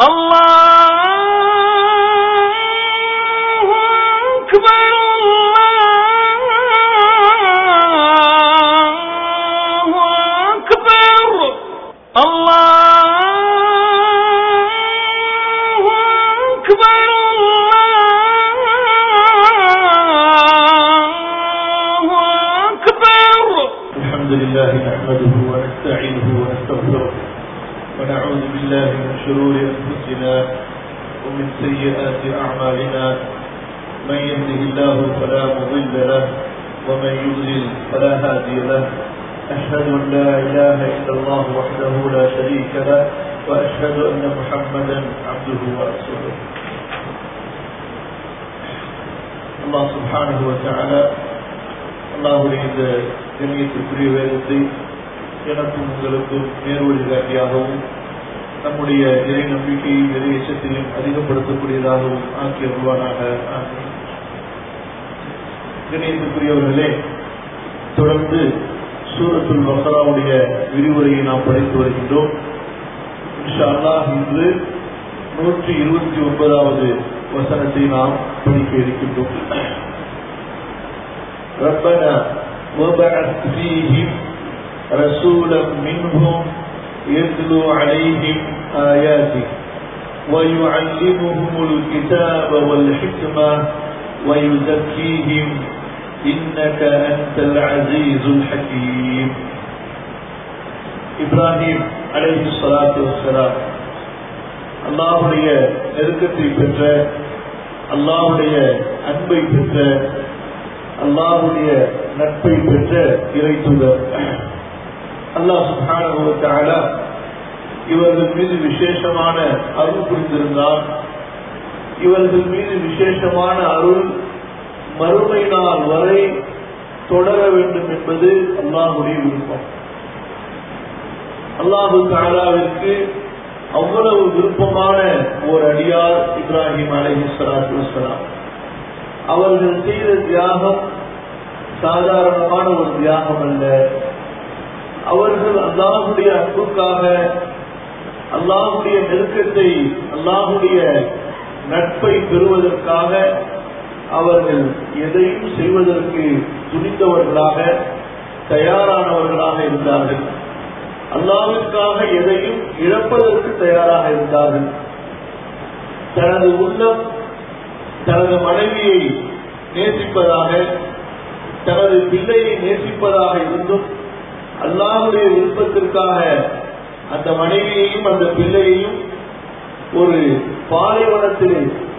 الله أكبر الله أكبر الله أكبر الله أكبر الحمد لله نحمده ونستعينه ونستغفره ونعوذ بالله من شرور أنفسنا ومن سيئات أعمالنا من يهده الله فلا مضل له ومن يضلل فلا هادي له أشهد أن لا إله إلا الله وحده لا شريك له وأشهد أن محمدا عبده ورسوله الله سبحانه وتعالى அல்லாஹுடைய இந்த கண்ணியத்திற்குரிய வேதத்தை எனக்கும் உங்களுக்கும் நேர்வழி காட்டியாகவும் நம்முடைய இறை நம்பிக்கையும் இறை எச்சத்தையும் அதிகப்படுத்தக்கூடியதாகவும் ஆக்கி அருள்வானாக ஆமீன். கண்ணியத்திற்குரியவர்களே தொடர்ந்து சூரத்துல் பக்ராவுடைய விரிவுரையை நாம் படித்து வருகின்றோம் இன்ஷா அல்லாஹ் இன்று நூற்றி இருபத்தி ஒன்பதாவது வசனத்தை நாம் படிக்க இருக்கின்றோம் ربنا وبعث فيهم رسولا منهم يتلو عليهم آياتك ويعلمهم الكتاب والحكمة ويزكيهم إنك أنت العزيز الحكيم إبراهيم عليه الصلاة والسلام அல்லாஹுடைய நெருக்கத்தை பெற்ற அல்லாஹுடைய அன்பை பெற்ற அல்லாஹுடைய நட்பை பெற்ற இறை தூதர் அல்லாஹ் சுப்ஹானஹு வ தஆலா இவர்கள் மீது விசேஷமான அருள் புரிந்திருந்தார் இவர்கள் மீது விசேஷமான அருள் மறுமை நாள் வரை தொடர வேண்டும் என்பது அல்லாஹுடைய விருப்பம் அல்லாஹு தாலாவிற்கு அவ்வளவு விருப்பமான ஒரு அடியார் இப்ராஹிம் அலைஹி ஸலாத்து வஸலாம் அவர்கள் செய்த தியாகம் சாதாரணமான ஒரு தியாகம் அல்ல அவர்கள் அல்லாஹுடைய அன்புக்காக அல்லாஹுடைய நெருக்கத்தை அல்லாஹுடைய நட்பை பெறுவதற்காக அவர்கள் எதையும் செய்வதற்கு துணிந்தவர்களாக தயாரானவர்களாக இருந்தார்கள் அல்லாவிற்காக எதையும் இழப்பதற்கு தயாராக இருந்தார்கள் தனது உள்ளம் தனது மனைவியை நேசிப்பதாக தனது பிள்ளையை நேசிப்பதாக இருந்தும் அல்லாஹுடைய விருப்பத்திற்காக அந்த மனைவியையும் அந்த பிள்ளையையும் ஒரு பாலைவனத்திலே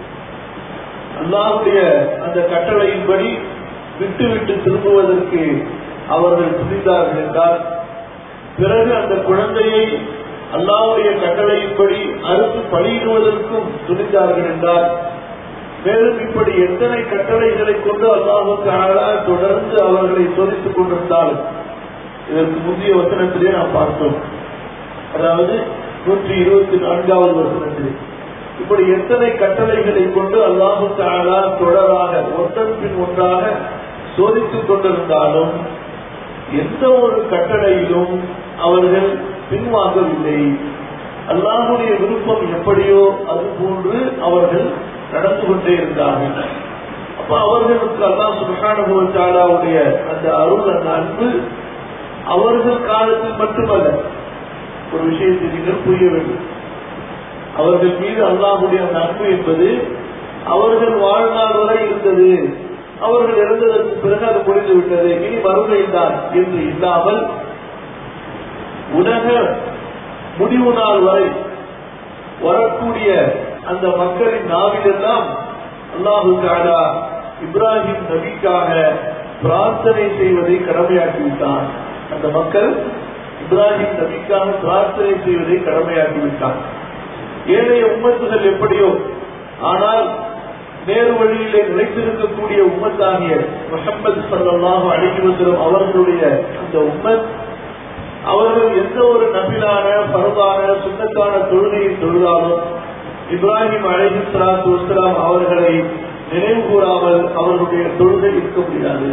அல்லாஹுடைய அந்த கட்டளையின்படி விட்டு விட்டு திரும்புவதற்கு அவர்கள் துணிந்தார்கள் என்றால் பிறகு அந்த குழந்தையை அல்லாஹுடைய கட்டளையின்படி அறுத்து பலியிடுவதற்கும் துணிந்தார்கள் என்றால் மேலும் இப்படி எத்தனை கட்டளைகளை கொண்டு அல்லாஹுக்கு தொடர்ந்து அவர்களை சோதித்துக் கொண்டிருந்தாலும் இதற்கு முந்தைய வசனத்திலே நாம் பார்த்தோம் அதாவது நூற்றி இருபத்தி நான்காவது வசனத்திலே இப்படி எத்தனை கட்டளைகளை கொண்டு அல்லாஹு தாலா தொடராக ஒன்றன் பின் ஒன்றாக சோதித்துக் கொண்டிருந்தாலும் எந்த ஒரு கட்டளையிலும் அவர்கள் பின்வாங்கவில்லை அல்லாஹுடைய விருப்பம் எப்படியோ அது போன்று அவர்கள் நடந்து கொண்டே இருந்தார்கள் அப்ப அவர்களுக்கு அல்லாஹ் சுகானுபவத்தாலாவுடைய அந்த அருள் அந்த அன்பு அவர்கள் காலத்தில் மட்டுமல்ல ஒரு விஷயத்தை நீங்கள் புரிய வேண்டும் அவர்கள் மீது அல்லாஹுடைய அந்த அன்பு என்பது அவர்கள் வாழ்நாள் வரை இருந்தது அவர்கள் இறந்ததற்கு பிறகு அது முடிந்து விட்டது இனி மறுமைதான் என்று இல்லாமல் உலக முடிவு நாள் வரை வரக்கூடிய அந்த மக்களின் நாவிலெல்லாம் அல்லாஹு தாலா இப்ராஹிம் நபிக்காக பிரார்த்தனை செய்வதை கடமையாக்கிவிட்டான் அந்த மக்கள் இப்ராஹிம் நபிக்காக பிரார்த்தனை செய்வதை கடமையாக்கிவிட்டான் ஏனைய உம்மத்துகள் எப்படியோ ஆனால் நேரு வழியிலே நிலைத்திருக்கக்கூடிய உம்மத்தாகிய முகமது சல்லாஹு அலிவசலம் அவர்களுடைய அந்த உம்மத் அவர்கள் எந்த ஒரு நபிலான பரவான சுண்ணத்தான தொழுகையை தொழுதாலும் இப்ராஹிம் அலஹி சலாத்து வஸ்லாம் அவர்களை நினைவு கூறாமல் அவர்களுடைய தொழுகை இருக்க முடியாது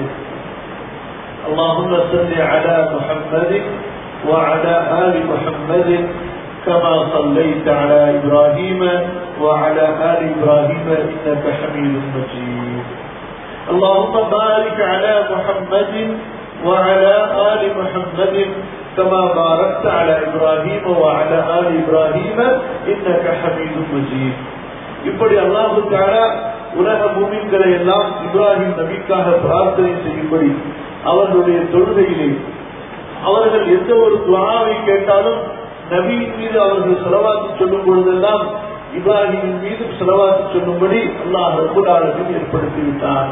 اللهم صل على محمد وعلى آل محمد كما صليت على إبراهيم وعلى آل إبراهيم إنك حميد مجيد اللهم بارك على محمد وعلى آل محمد كما باركت على إبراهيم وعلى آل إبراهيم إنك حميد مجيد இப்படி அல்லாஹு தாலா உலக பூமிகளை எல்லாம் இப்ராஹிம் நபிக்காக பிரார்த்தனை செய்யும்படி அவர்களுடைய தொழுகையிலே அவர்கள் எந்த ஒரு துவாவை கேட்டாலும் நபியின் மீது அவர்கள் செலவாக்கி சொல்லும் பொழுதெல்லாம் இப்ராஹிமின் மீது செலவாக்கி சொல்லும்படி அல்லாஹ் ரபுல்லாலும் ஏற்படுத்திவிட்டார்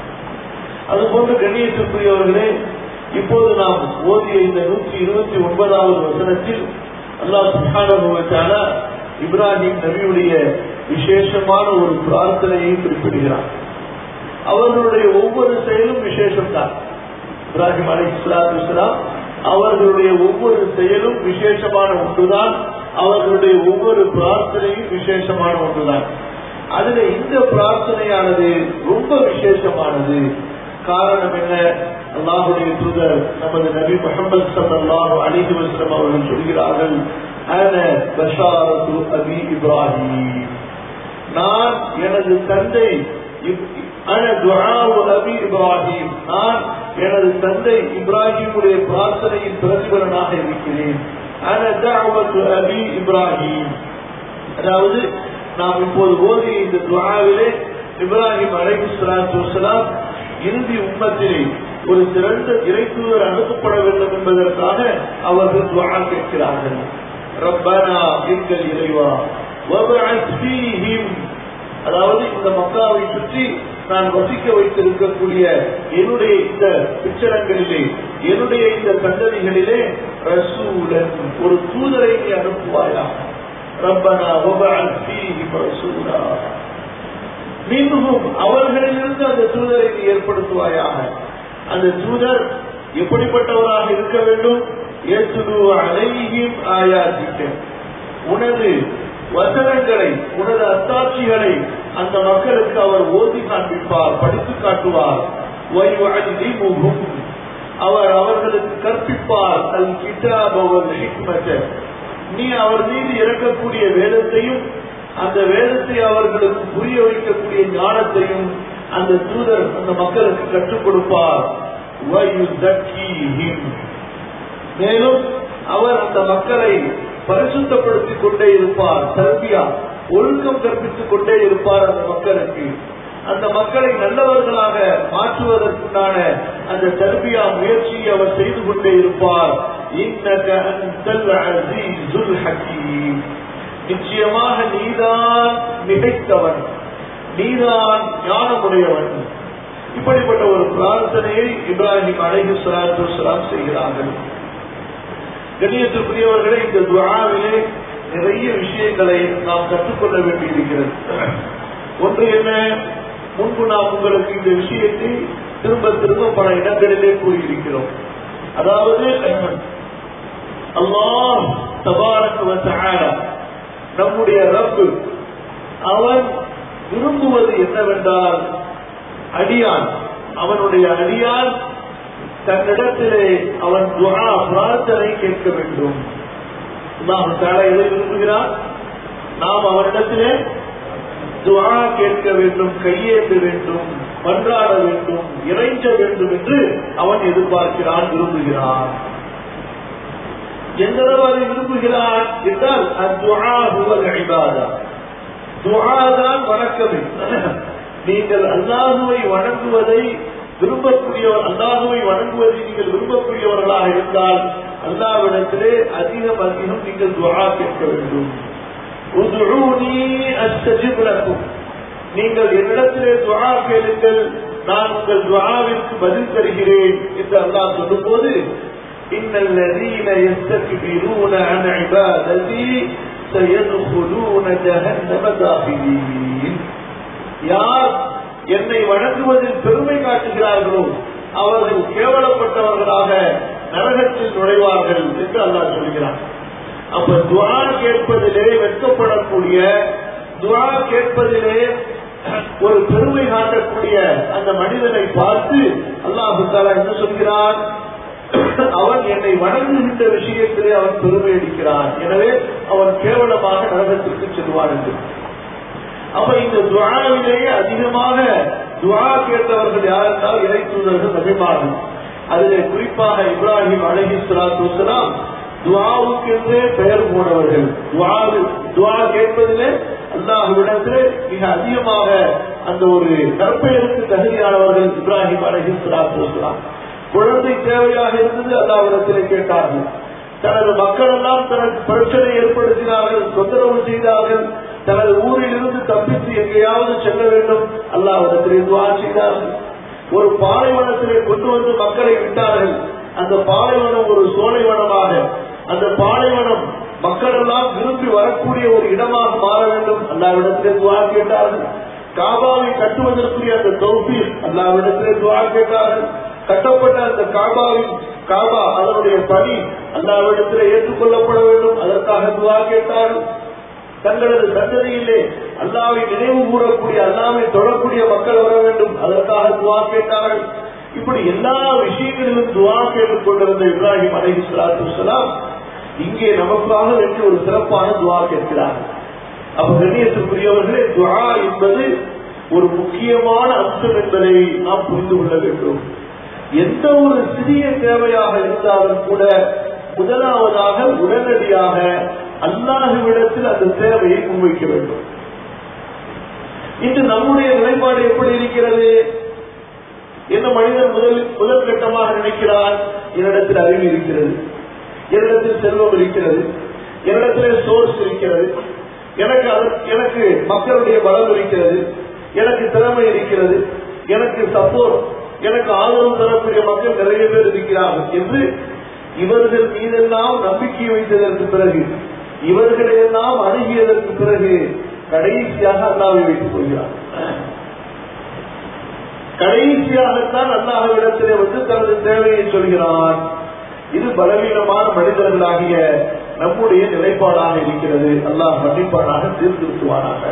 அதுபோன்று கண்ணியத்திற்குரியவர்களே இப்போது நாம் ஓதிய இந்த நூற்றி இருபத்தி ஒன்பதாவது வசனத்தில் அல்லாஹ் சுஹான இப்ராஹிம் நபியுடைய விசேஷமான ஒரு பிரார்த்தனையை குறிப்பிடுகிறார் அவர்களுடைய ஒவ்வொரு செயலும் விசேஷம்தான் இப்ராஹிம் அலி இஸ்லாத்து இஸ்லாம் அவர்களுடைய ஒவ்வொரு செயலும் விசேஷமான ஒன்றுதான் அவர்களுடைய ஒவ்வொரு பிரார்த்தனையும் விசேஷமான ஒன்றுதான் அதுல இந்த பிரார்த்தனையானது ரொம்ப விசேஷமானது காரணம் என்ன அல்லாஹுடைய தூதர் நமது நபி முகமது சல்லாஹு அலிஹி வஸ்லம் அவர்கள் சொல்கிறார்கள் அன பஷாரத்து அபி இப்ராஹிம் நான் எனது தந்தை அன துஆவு அபி இப்ராஹிம் நான் எனது தந்தை இப்ராஹிமுடைய பிரார்த்தனையின் பிரதிபலனாக இருக்கிறேன் அன தஅவத்து அபி இப்ராஹிம் அதாவது நாம் இப்போது ஓதிய இந்த துஆவிலே இப்ராஹிம் அலைஹி ஸலாத்து வஸலாம் இறுதி உம்மத்திலே ஒரு சிறந்த இறைத்தூதர் அனுப்பப்பட வேண்டும் என்பதற்காக அவர்கள் துஆ கேட்கிறார்கள் ரப்பனா எங்கள் இறைவா வபஅத் ஃபீஹிம் அதாவது இந்த மக்காவை சுற்றி நான் வசிக்க வைத்திருக்கக்கூடிய என்னுடைய இந்த பிச்சரங்களிலே என்னுடைய இந்த சந்ததிகளிலே ரசூலன் ஒரு தூதரை நீ அனுப்புவாயா ரப்பனா வபஅத் ஃபீஹிம் ரசூலா மீண்டும் அவர்களிலிருந்து அந்த தூதரை நீ ஏற்படுத்துவாயாக அந்த தூதர் எப்படிப்பட்டவராக இருக்க வேண்டும் ஏற்றுடு அலையும் ஆயாசிக்க உனது வசனங்களை உனது அத்தாட்சிகளை அந்த மக்களுக்கு அவர் ஓதி காண்பிப்பார் படித்து காட்டுவார் அவர் அவர்களுக்கு கற்பிப்பார் அல் கிட்டாபவல் நீ அவர் மீது இறக்கக்கூடிய வேதத்தையும் அந்த வேதத்தை அவர்களுக்கு புரிய வைக்கக்கூடிய ஞானத்தையும் அந்த தூதர் அந்த மக்களுக்கு கற்றுக் கொடுப்பார் மேலும் அவர் அந்த மக்களை பரிசுத்தப்படுத்திக் கொண்டே இருப்பார் தர்பியா ஒழுக்கம் கற்பித்துக் கொண்டே இருப்பார் அந்த மக்களுக்கு அந்த மக்களை நல்லவர்களாக மாற்றுவதற்குண்டான அந்த தர்பியா முயற்சியை அவர் செய்து கொண்டே இருப்பார் நிச்சயமாக நீதான் மிகைத்தவன் நீதான் ஞானமுடையவன் இப்படிப்பட்ட ஒரு பிரார்த்தனையை இப்ராஹிம் அலைஹி சலாத்து வலாம் செய்கிறார்கள் கண்ணியத்திற்குரியவர்களே இந்த துவாவிலே நிறைய விஷயங்களை நாம் கற்றுக்கொள்ள வேண்டியிருக்கிறது ஒன்று என்ன முன்பு நாம் உங்களுக்கு இந்த விஷயத்தை திரும்ப திரும்ப பல இடங்களிலே கூறியிருக்கிறோம் அதாவது அல்லாஹ் தபாரக்கு நம்முடைய ரப்பு அவன் விரும்புவது என்னவென்றால் அடியான் அவனுடைய அடியான் தன்னிடத்திலே அவன் துவா பிரார்த்தனை கேட்க வேண்டும் நாம் தாழ எதை விரும்புகிறான் நாம் அவனிடத்திலே துவா கேட்க வேண்டும் கையேற்ற வேண்டும் மன்றாட வேண்டும் இறைஞ்ச வேண்டும் என்று அவன் எதிர்பார்க்கிறான் விரும்புகிறான் எந்த அளவு அதை விரும்புகிறான் என்றால் அத்துவா இபாதா துவாதான் வணக்கமே நீங்கள் அல்லாஹுவை வணங்குவதை விரும்பக்கூடியவர் அல்லாஹுவை வணங்குவதை நீங்கள் விரும்பக்கூடியவர்களாக இருந்தால் அல்லாவிடத்திலே அதிகம் அதிகம் நீங்கள் துவா கேட்க வேண்டும் நீங்கள் என்னிடத்திலே துவா கேளுங்கள் நான் உங்கள் துவாவிற்கு பதில் தருகிறேன் என்று அல்லாஹ் சொல்லும் போது إن الذين يستكبرون عن عبادتي سيدخلون جهنم داخلين யார் என்னை வணங்குவதில் பெருமை காட்டுகிறார்களோ அவர்கள் கேவலப்பட்டவர்களாக நரகத்தில் நுழைவார்கள் என்று அல்லாஹ் சொல்கிறார் அப்ப துவா கேட்பதிலே வெட்கப்படக்கூடிய துவா கேட்பதிலே ஒரு பெருமை காட்டக்கூடிய அந்த மனிதனை பார்த்து அல்லாஹு தாலா என்ன சொல்கிறார் அவன் என்னை வணங்குகின்ற விஷயத்திலே அவன் பெருமை அடிக்கிறான் எனவே அவன் கேவலமாக நரகத்திற்கு செல்வான் என்று அப்ப இந்த துவாவிலேயே அதிகமாக துவா கேட்டவர்கள் யார் என்றால் இறை தூதர்கள் நபிமார்கள் அதிலே குறிப்பாக இப்ராஹிம் அலஹி சலாத்து வசலாம் துவாவுக்கென்றே பெயர் போனவர்கள் துவா துவா கேட்பதிலே அல்லாஹுவிடத்திலே மிக அதிகமாக அந்த ஒரு நற்பெயருக்கு தகுதியானவர்கள் இப்ராஹிம் அலஹி சலாத்து வசலாம் குழந்தை தேவையாக இருந்தது அல்லாஹ்விடத்திலே கேட்டார்கள் தனது மக்கள் எல்லாம் தனக்கு பிரச்சனை ஏற்படுத்தினார்கள் தொந்தரவு செய்தார்கள் தனது ஊரில் இருந்து தப்பித்து எங்கேயாவது செல்ல வேண்டும் அல்லாவிடத்திலே துவா செய்தார்கள் ஒரு பாலைவனத்திலே கொண்டு வந்து மக்களை விட்டார்கள் அந்த பாலைவனம் ஒரு சோலைவனமாக அந்த பாலைவனம் மக்கள் எல்லாம் விரும்பி வரக்கூடிய ஒரு இடமாக மாற வேண்டும் அல்லாவிடத்திலே துவா கேட்டார்கள் காபாவை கட்டுவதற்குரிய அந்த தொகுப்பி அல்லாவிடத்திலே துவா கேட்டார்கள் கட்டப்பட்ட அந்த காபாவின் காபா அதனுடைய பணி அல்லாவிடத்திலே ஏற்றுக்கொள்ளப்பட வேண்டும் அதற்காக துவா கேட்டார்கள் தங்களது சந்ததியிலே அல்லாவை நினைவு கூறக்கூடிய அல்லாவை தொடரக்கூடிய மக்கள் வர வேண்டும் அதற்காக துவா கேட்டார்கள் இப்படி எல்லா விஷயங்களிலும் துவா கேட்டுக் கொண்டிருந்த இப்ராஹிம் அலஹி சலாத்து வலாம் இங்கே நமக்காக வேண்டிய ஒரு சிறப்பான துவா கேட்கிறார்கள் அப்ப கண்ணியத்திற்குரியவர்களே துவா என்பது ஒரு முக்கியமான அம்சம் என்பதை நாம் புரிந்து கொள்ள வேண்டும் எந்த ஒரு சிறிய தேவையாக இருந்தாலும் கூட முதலாவதாக உடனடியாக அல்லாஹுவிடத்தில் அந்த தேவையை முன்வைக்க வேண்டும் இன்று நம்முடைய நிலைப்பாடு எப்படி இருக்கிறது என்ன மனிதன் முதல் முதல் கட்டமாக நினைக்கிறான் என்னிடத்தில் அறிவு இருக்கிறது என்னிடத்தில் செல்வம் இருக்கிறது என்னிடத்திலே சோர்ஸ் இருக்கிறது எனக்கு எனக்கு மக்களுடைய பலம் இருக்கிறது எனக்கு திறமை இருக்கிறது எனக்கு சப்போர்ட் எனக்கு ஆதரவு தரக்கூடிய மக்கள் நிறைய பேர் இருக்கிறார்கள் என்று இவர்கள் மீதெல்லாம் நம்பிக்கை வைத்ததற்கு பிறகு இவர்களையெல்லாம் அணுகியதற்கு பிறகு கடைசியாக அல்லாவை வைத்துக் கொள்கிறார் கடைசியாகத்தான் அல்லாஹ்விடத்திலே வந்து தனது தேவையை சொல்கிறான் இது பலவீனமான மனிதர்களாகிய நம்முடைய நிலைப்பாடாக இருக்கிறது அல்லாஹ் மன்னிப்பானாக தீர்த்திருத்துவானாக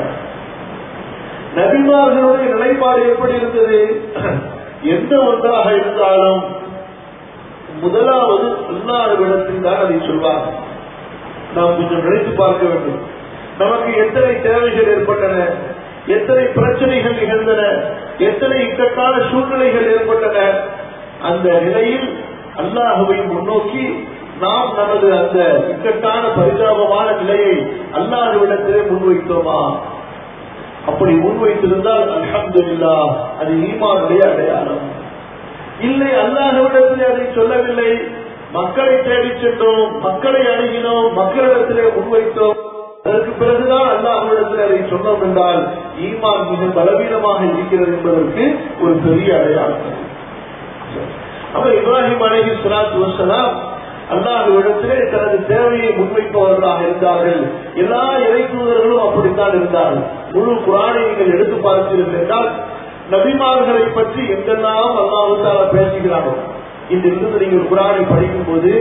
நபிமார்களுடைய நிலைப்பாடு எப்படி இருந்தது எந்த ஒன்றாக இருந்தாலும் முதலாவது அல்லாஹ்விடத்தில் தான் அதை சொல்வார்கள் நாம் கொஞ்சம் நினைத்து பார்க்க வேண்டும் நமக்கு எத்தனை தேவைகள் ஏற்பட்டன எத்தனை பிரச்சனைகள் நிகழ்ந்தன எத்தனை இக்கட்டான சூழ்நிலைகள் ஏற்பட்டன அந்த நிலையில் அல்லாஹுவை முன்னோக்கி நாம் நமது அந்த இக்கட்டான பரிதாபமான நிலையை அல்லாஹுவிடத்திலே முன்வைத்தோமா அப்படி முன்வைத்திருந்தால் அல்ஹம்துலில்லா அது ஈமானுடைய அடையாளம் இல்லை அல்லாஹுவிடத்திலே அதை சொல்லவில்லை மக்களை தேடி சென்றோம் மக்களை அணுகினோம் மக்களிடத்திலே முன்வைத்தோம் அதற்கு பிறகுதான் அல்லாஹ்விடத்தில் அதை சொன்னோம் என்றால் ஈமான் மிக பலவீனமாக இருக்கிறது என்பதற்கு ஒரு பெரிய அடையாளம் அப்ப இப்ராஹிம் அலஹி சுலாத்து வசலாம் அல்லாஹுவிடத்திலே தனது தேவையை முன்வைப்பவர்களாக இருந்தார்கள் எல்லா இறை தூதர்களும் அப்படித்தான் இருந்தார்கள் முழு குரானை நீங்கள் எடுத்து பார்த்தீர்கள் என்றால் நபிமார்களை பற்றி எங்கெல்லாம் அல்லாஹால பேசுகிறார்கள் இன்றிலிருந்து நீங்கள் குரானை படிக்கும் போது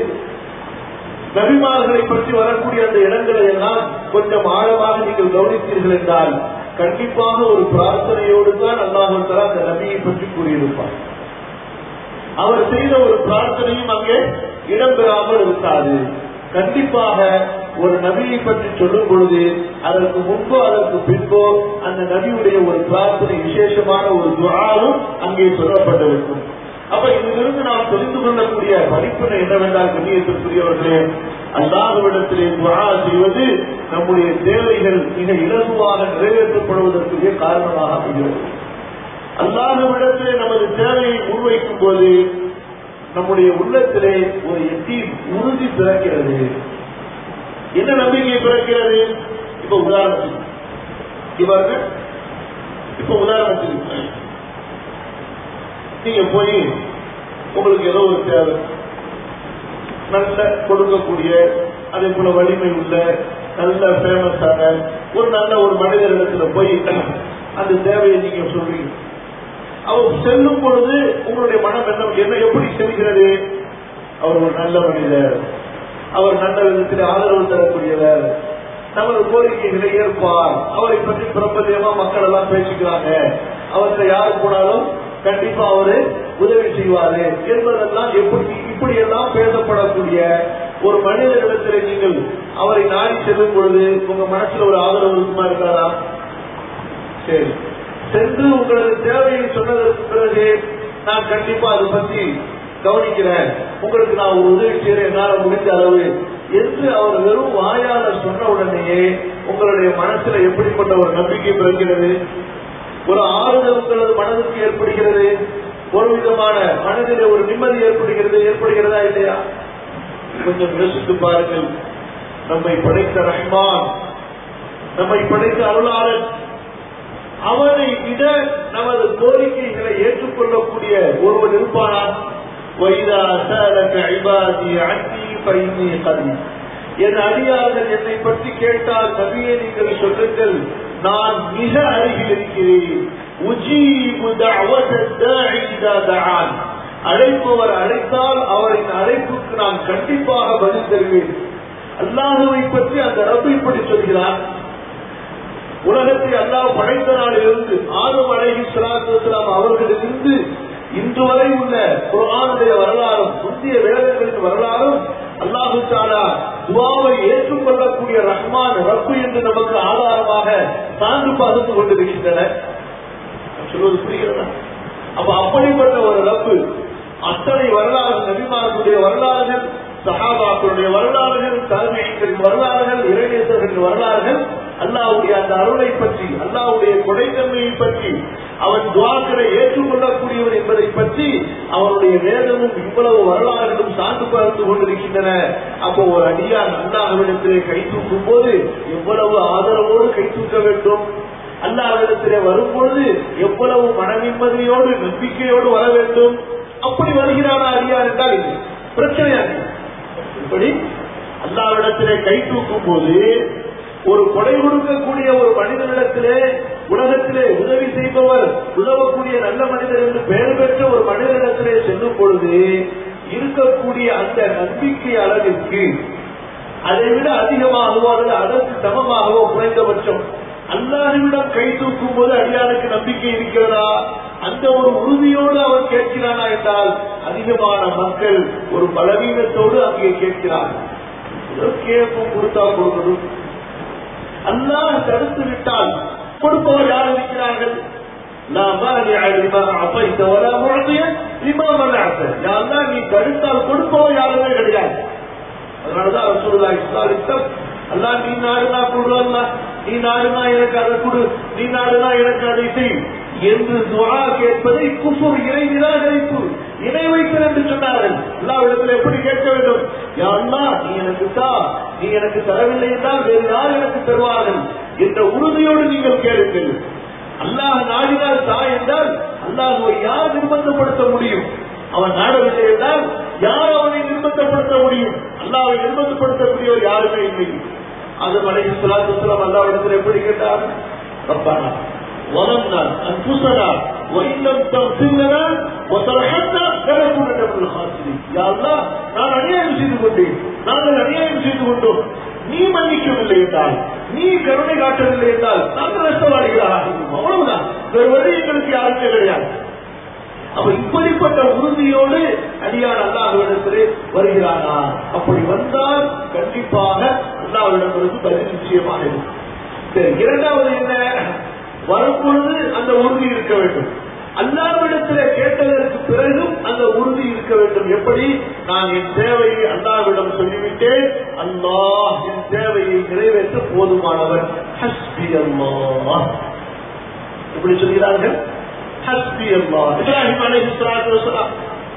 நபிமார்களை பற்றி வரக்கூடிய அந்த இடங்களை எல்லாம் கொஞ்சம் ஆழமாக நீங்கள் கவனித்தீர்கள் என்றால் கண்டிப்பாக ஒரு பிரார்த்தனையோடு தான் அல்லாஹால அந்த நபியை பற்றி கூறியிருப்பார் அவர் செய்த ஒரு பிரார்த்தனையும் அங்கே இடம்பெறாமல் இருக்காது கண்டிப்பாக ஒரு நபியை பற்றி சொல்லும் பொழுது அதற்கு முன்போ அதற்கு பின்போ அந்த நபியுடைய ஒரு பிரார்த்தனை விசேஷமான ஒரு துவாவும் அங்கே சொல்லப்பட்டிருக்கும் அப்ப இதிலிருந்து நாம் தெரிந்து கொள்ளக்கூடிய படிப்பினை என்னவென்றால் கண்ணியத்திற்குரியவர்களே அல்லாஹுவிடத்திலே துவா செய்வது நம்முடைய தேவைகள் மிக இலகுவாக நிறைவேற்றப்படுவதற்குரிய காரணமாக அமைகிறது அல்லாஹுவிடத்திலே நமது தேவையை முன்வைக்கும் போது நம்முடைய உள்ளத்திலே ஒரு எட்டி உறுதி பிறக்கிறது என்ன நம்பிக்கை பிறக்கிறது இப்ப உதாரணத்துக்கு இவர்கள் இப்ப உதாரணத்துக்கு நீங்க போய் உங்களுக்கு ஏதோ ஒரு தேவை நல்ல கொடுக்கக்கூடிய அதே போல வலிமை உள்ள நல்ல ஃபேமஸான ஒரு நல்ல ஒரு மனிதரிடத்துல போய் அந்த தேவையை நீங்க சொல்றீங்க அவர் செல்லும் பொழுது உங்களுடைய மனம் என்ன என்ன எப்படி செல்கிறது அவர் ஒரு நல்ல மனிதர் அவர் நல்ல விதத்தில் ஆதரவு தரக்கூடியவர் நமது கோரிக்கைகளை ஏற்பார் அவரை பற்றி பிரபஞ்சமா மக்கள் எல்லாம் பேசிக்கிறாங்க அவர்கிட்ட யாரு போனாலும் கண்டிப்பா அவரு உதவி செய்வாரு என்பதெல்லாம் எப்படி இப்படி எல்லாம் பேசப்படக்கூடிய ஒரு மனிதனிடத்தில் நீங்கள் அவரை நாடி செல்லும் பொழுது உங்க மனசுல ஒரு ஆதரவு இருக்குமா இருக்காரா சரி சென்று உங்களது தேவையை சொன்னதற்கு பிறகு நான் கண்டிப்பா அதை பத்தி கவனிக்கிறேன் உங்களுக்கு நான் ஒரு உதவி செய்யறேன் என்னால் முடிந்த அளவு என்று அவர் வெறும் வாயால சொன்ன உடனேயே உங்களுடைய மனசுல எப்படிப்பட்ட ஒரு நம்பிக்கை பிறக்கிறது ஒரு ஆறுதல் உங்களது மனதுக்கு ஏற்படுகிறது ஒரு விதமான மனதிலே ஒரு நிம்மதி ஏற்படுகிறது ஏற்படுகிறதா இல்லையா கொஞ்சம் யோசித்து பாருங்கள் நம்மை படைத்த ரஹ்மான் நம்மை படைத்த அருளாளன் அவனை விட நமது கோரிக்கைகளை ஏற்றுக்கொள்ளக்கூடிய ஒருவன் இருப்பானா வைதா சஅலக இபாதி அன்னி ஃபைன்னி கரீப் என் அடியார்கள் என்னை பற்றி கேட்டால் நபியை நீங்கள் சொல்லுங்கள் நான் மிக அருகில் இருக்கிறேன் உஜீபு தஅவத தாஇ இதா தஆன் அழைப்பவர் அழைத்தால் அவரின் அழைப்புக்கு நான் கண்டிப்பாக பதில் தருவேன் அல்லாஹுவை பற்றி அந்த ரப்பு இப்படி சொல்கிறார் உலகத்தை அல்லாஹ் படைத்த நாளிலிருந்து ஆதம் அலைஹி ஸலாத்து வஸலாம் அவர்களிலிருந்து இன்று வரை உள்ள குர்ஆனுடைய வரலாறும் முந்தைய வேதங்களின் வரலாறும் அல்லாஹு தாலா துவாவை ஏற்றுக்கொள்ளக்கூடிய ரஹ்மான் ரப்பு என்று நமக்கு ஆதாரமாக சான்று பகிர்ந்து கொண்டிருக்கின்றன சொல்வது புரிகிறதா அப்ப அப்படிப்பட்ட ஒரு ரப்பு அத்தனை வரலாறு நபிமார்களுடைய வரலாறுகள் சஹாபாக்களுடைய வரலாறுகள் தலைமைகளின் வரலாறுகள் இறைநேசர்களின் வரலாறுகள் அல்லாவுடைய அந்த அருளை பற்றி அல்லாவுடைய கொடைத்தன்மையை பற்றி அவன் துவாக்களை ஏற்றுக்கொள்ளக்கூடியவன் என்பதை பற்றி அவனுடைய வேதமும் இவ்வளவு வரலாறுகளும் சான்று பார்த்து கொண்டிருக்கின்றன அப்போ ஒரு அடியார் அல்லாஹ்விடத்திலே கை தூக்கும் போது எவ்வளவு ஆதரவோடு கை தூக்க வேண்டும் அல்லாஹ்விடத்திலே வரும்பொழுது எவ்வளவு மன நிம்மதியோடு நம்பிக்கையோடு வர வேண்டும் அப்படி வருகிறானா அடியார் என்றால் இல்லை பிரச்சனையா இருக்கு. இப்படி அல்லாவிடத்திலே கை தூக்கும் போது ஒரு கொடை கொடுக்கக்கூடிய ஒரு மனிதனிடத்திலே உலகத்திலே உதவி செய்பவர் உதவக்கூடிய நல்ல மனிதர் என்று பெயர் பெற்ற ஒரு மனிதனிடத்திலே செல்லும் பொழுது இருக்கக்கூடிய அந்த நம்பிக்கை அளவிற்கு அதை விட அதிகமாகவோ அல்லது அதற்கு சமமாகவோ குறைந்தபட்சம் அல்லாஹ்விடம் கை தூக்கும் போது அடியானுக்கு நம்பிக்கை இருக்கிறதா அந்த ஒரு உறுதியோடு அவன் கேட்கிறானா என்றால் அதிகமான மக்கள் ஒரு பலவீனத்தோடு அங்கே கேட்கிறார்கள் ஏதோ கேட்போம் கொடுத்தா கொடுக்கணும் அல்லாஹ் தடுத்து விட்டால் கொடுப்பவர் யார் இருக்கிறார்கள் لا مانع لما اعطيت ولا معطي لما منعت يا الله நீ தடுத்தால் கொடுப்பவர் யாருமே கிடையாது அதனாலதான் ரசூலுல்லாஹி ஸல்லல்லாஹு அலைஹி வஸல்லம் அல்லாஹ் நீ நாடுனா கொடு அல்லாஹ் நீ நாடுனா எனக்கு அதை கொடு நீ நாடுனா எனக்கு அதை செய் என்று துஆ கேட்பதை குஃபுர் இறை நிராகரிப்பு இணை வைத்தல் என்று சொன்னார்கள் அல்லாஹ்விடத்தில் எப்படி கேட்க வேண்டும் யா அல்லாஹ் நீ எனக்கு தா நீ எனக்கு தரவில்லை என்றால் வேறு யார் எனக்கு தருவார்கள் என்ற உறுதியோடு நீங்கள் கேளுங்கள் அல்லாஹ் நாடினால் தா என்றால் அல்லாஹ் யார் நிர்பந்தப்படுத்த முடியும் அவன் நாடவில்லை என்றால் யார் அவனை நிர்பந்தப்படுத்த முடியும் அல்லாவை நிர்பந்தப்படுத்தக்கூடியவர் யாருமே இல்லை அது மலைக்கு சொல்லாத்து சொல்லாம் அல்லாவிடத்தில் எப்படி கேட்டார் ரப்பானா ظلمنا انفسنا وان لم تغفر لنا وترحمنا لنكونن من الخاسرين يا الله நான் அநியாயம் செய்து கொண்டேன் நாங்கள் அநியாயம் செய்து கொண்டோம் நீ மன்னிக்கவில்லை என்றால் நீ கருணை காட்டவில்லை என்றால் நாங்கள் நஷ்டவாளிகளாக இருந்தோம். அவ்வளவுதான் வேறு வழி எங்களுக்கு யாருமே கிடையாது அப்ப இப்படிப்பட்ட உறுதியோடு அடியார் அல்லாஹ்விடத்திலே வருகிறானா அப்படி வந்தால் கண்டிப்பாக அல்லாஹ்விடமிருந்து பதில் நிச்சயமாக இருக்கும் சரி இரண்டாவது என்ன வரும்பொழுது அந்த உறுதி இருக்க வேண்டும் அல்லாவிடத்திலே கேட்டதற்கு பிறகும் அந்த உறுதி இருக்க வேண்டும் எப்படி நான் என் தேவையை அல்லாவிடம் சொல்லிவிட்டேன் அல்லாஹ் என் தேவையை நிறைவேற்ற போதுமானவன் ஹஸ்பி அல்லாஹ் இப்படி சொல்கிறார்கள் ஹஸ்பி அல்லாஹ் இப்ராஹிம் அலைஹிஸ்ஸலாத்து வஸலாம்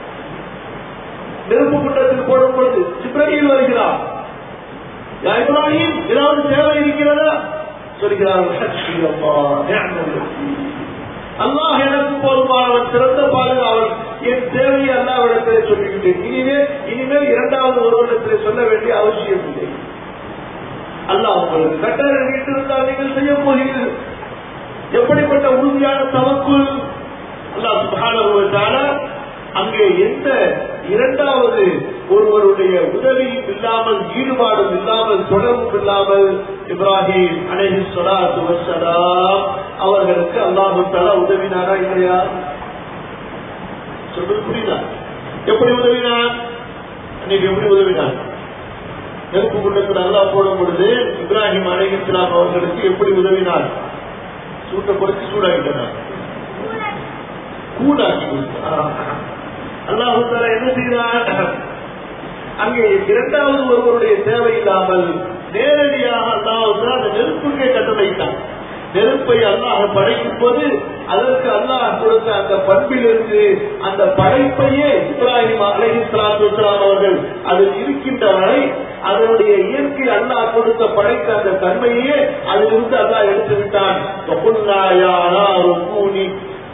நெருப்பு குண்டத்தில் போடும் பொழுது ஜிப்ரீல் வருகிறார் யா இப்ராஹிம் ஏதாவது தேவை இருக்கிறதா சொல்கிறார்கள் ஹஸ்பி அல்லாஹ் நிஅமல் வக்கீல் அல்லாஹ் எனக்கு போதுமானவன் சிறந்த பாதுகாவல் என் தேவையை அல்லாவிடத்திலே சொல்லிவிட்டேன் இனிமேல் இனிமேல் இரண்டாவது ஒருவரிடத்திலே சொல்ல வேண்டிய அவசியம் இல்லை அல்லாஹ் உங்களுக்கு கட்டளை இருந்தால் நீங்கள் செய்ய போகிறீர்கள் எப்படிப்பட்ட உறுதியான தவக்குள் அல்லாஹ் சுப்ஹானஹு வ தஆலா அங்கே எந்த இரண்டாவது ஒருவருடைய உதவியும் இல்லாமல் ஈடுபாடும் இல்லாமல் தொடர்பும் இல்லாமல் இப்ராஹிம் அலைஹி ஸலாத்து வஸ்ஸலாம் அவர்களுக்கு அல்லாஹ் தஆலா உதவினாரா இல்லையா சொல்றது புரியுதா எப்படி உதவினான் அன்னைக்கு எப்படி உதவினான் நெருப்பு குண்டத்தில் அல்லாஹ் போடும் பொழுது இப்ராஹிம் அலைஹிஸ்லாம் அவர்களுக்கு எப்படி உதவினார் சூட்டை குறைச்சு சூடாக்கிட்டார் கூடாக்கி அல்லாஹு தாலா என்ன செய்கிறார் அங்கே இரண்டாவது ஒருவருடைய தேவை இல்லாமல் நேரடியாக அல்லாஹு தாலா அந்த நெருப்புக்கே கட்டளையிட்டான் நெருப்பை அல்லாஹ் படைக்கும் போது அதற்கு அல்லாஹ் கொடுத்த அந்த பண்பிலிருந்து அந்த படைப்பையே இப்ராஹிம் அலைஹிஸ்லாத்து வஸ்ஸலாம் அவர்கள் அதில் இருக்கின்ற வரை அதனுடைய இயற்கை அல்லாஹ் கொடுத்த படைத்த அந்த தன்மையே அதிலிருந்து அல்லாஹ் எடுத்து விட்டான் وَقُلْنَا يَا نَارُ كُونِي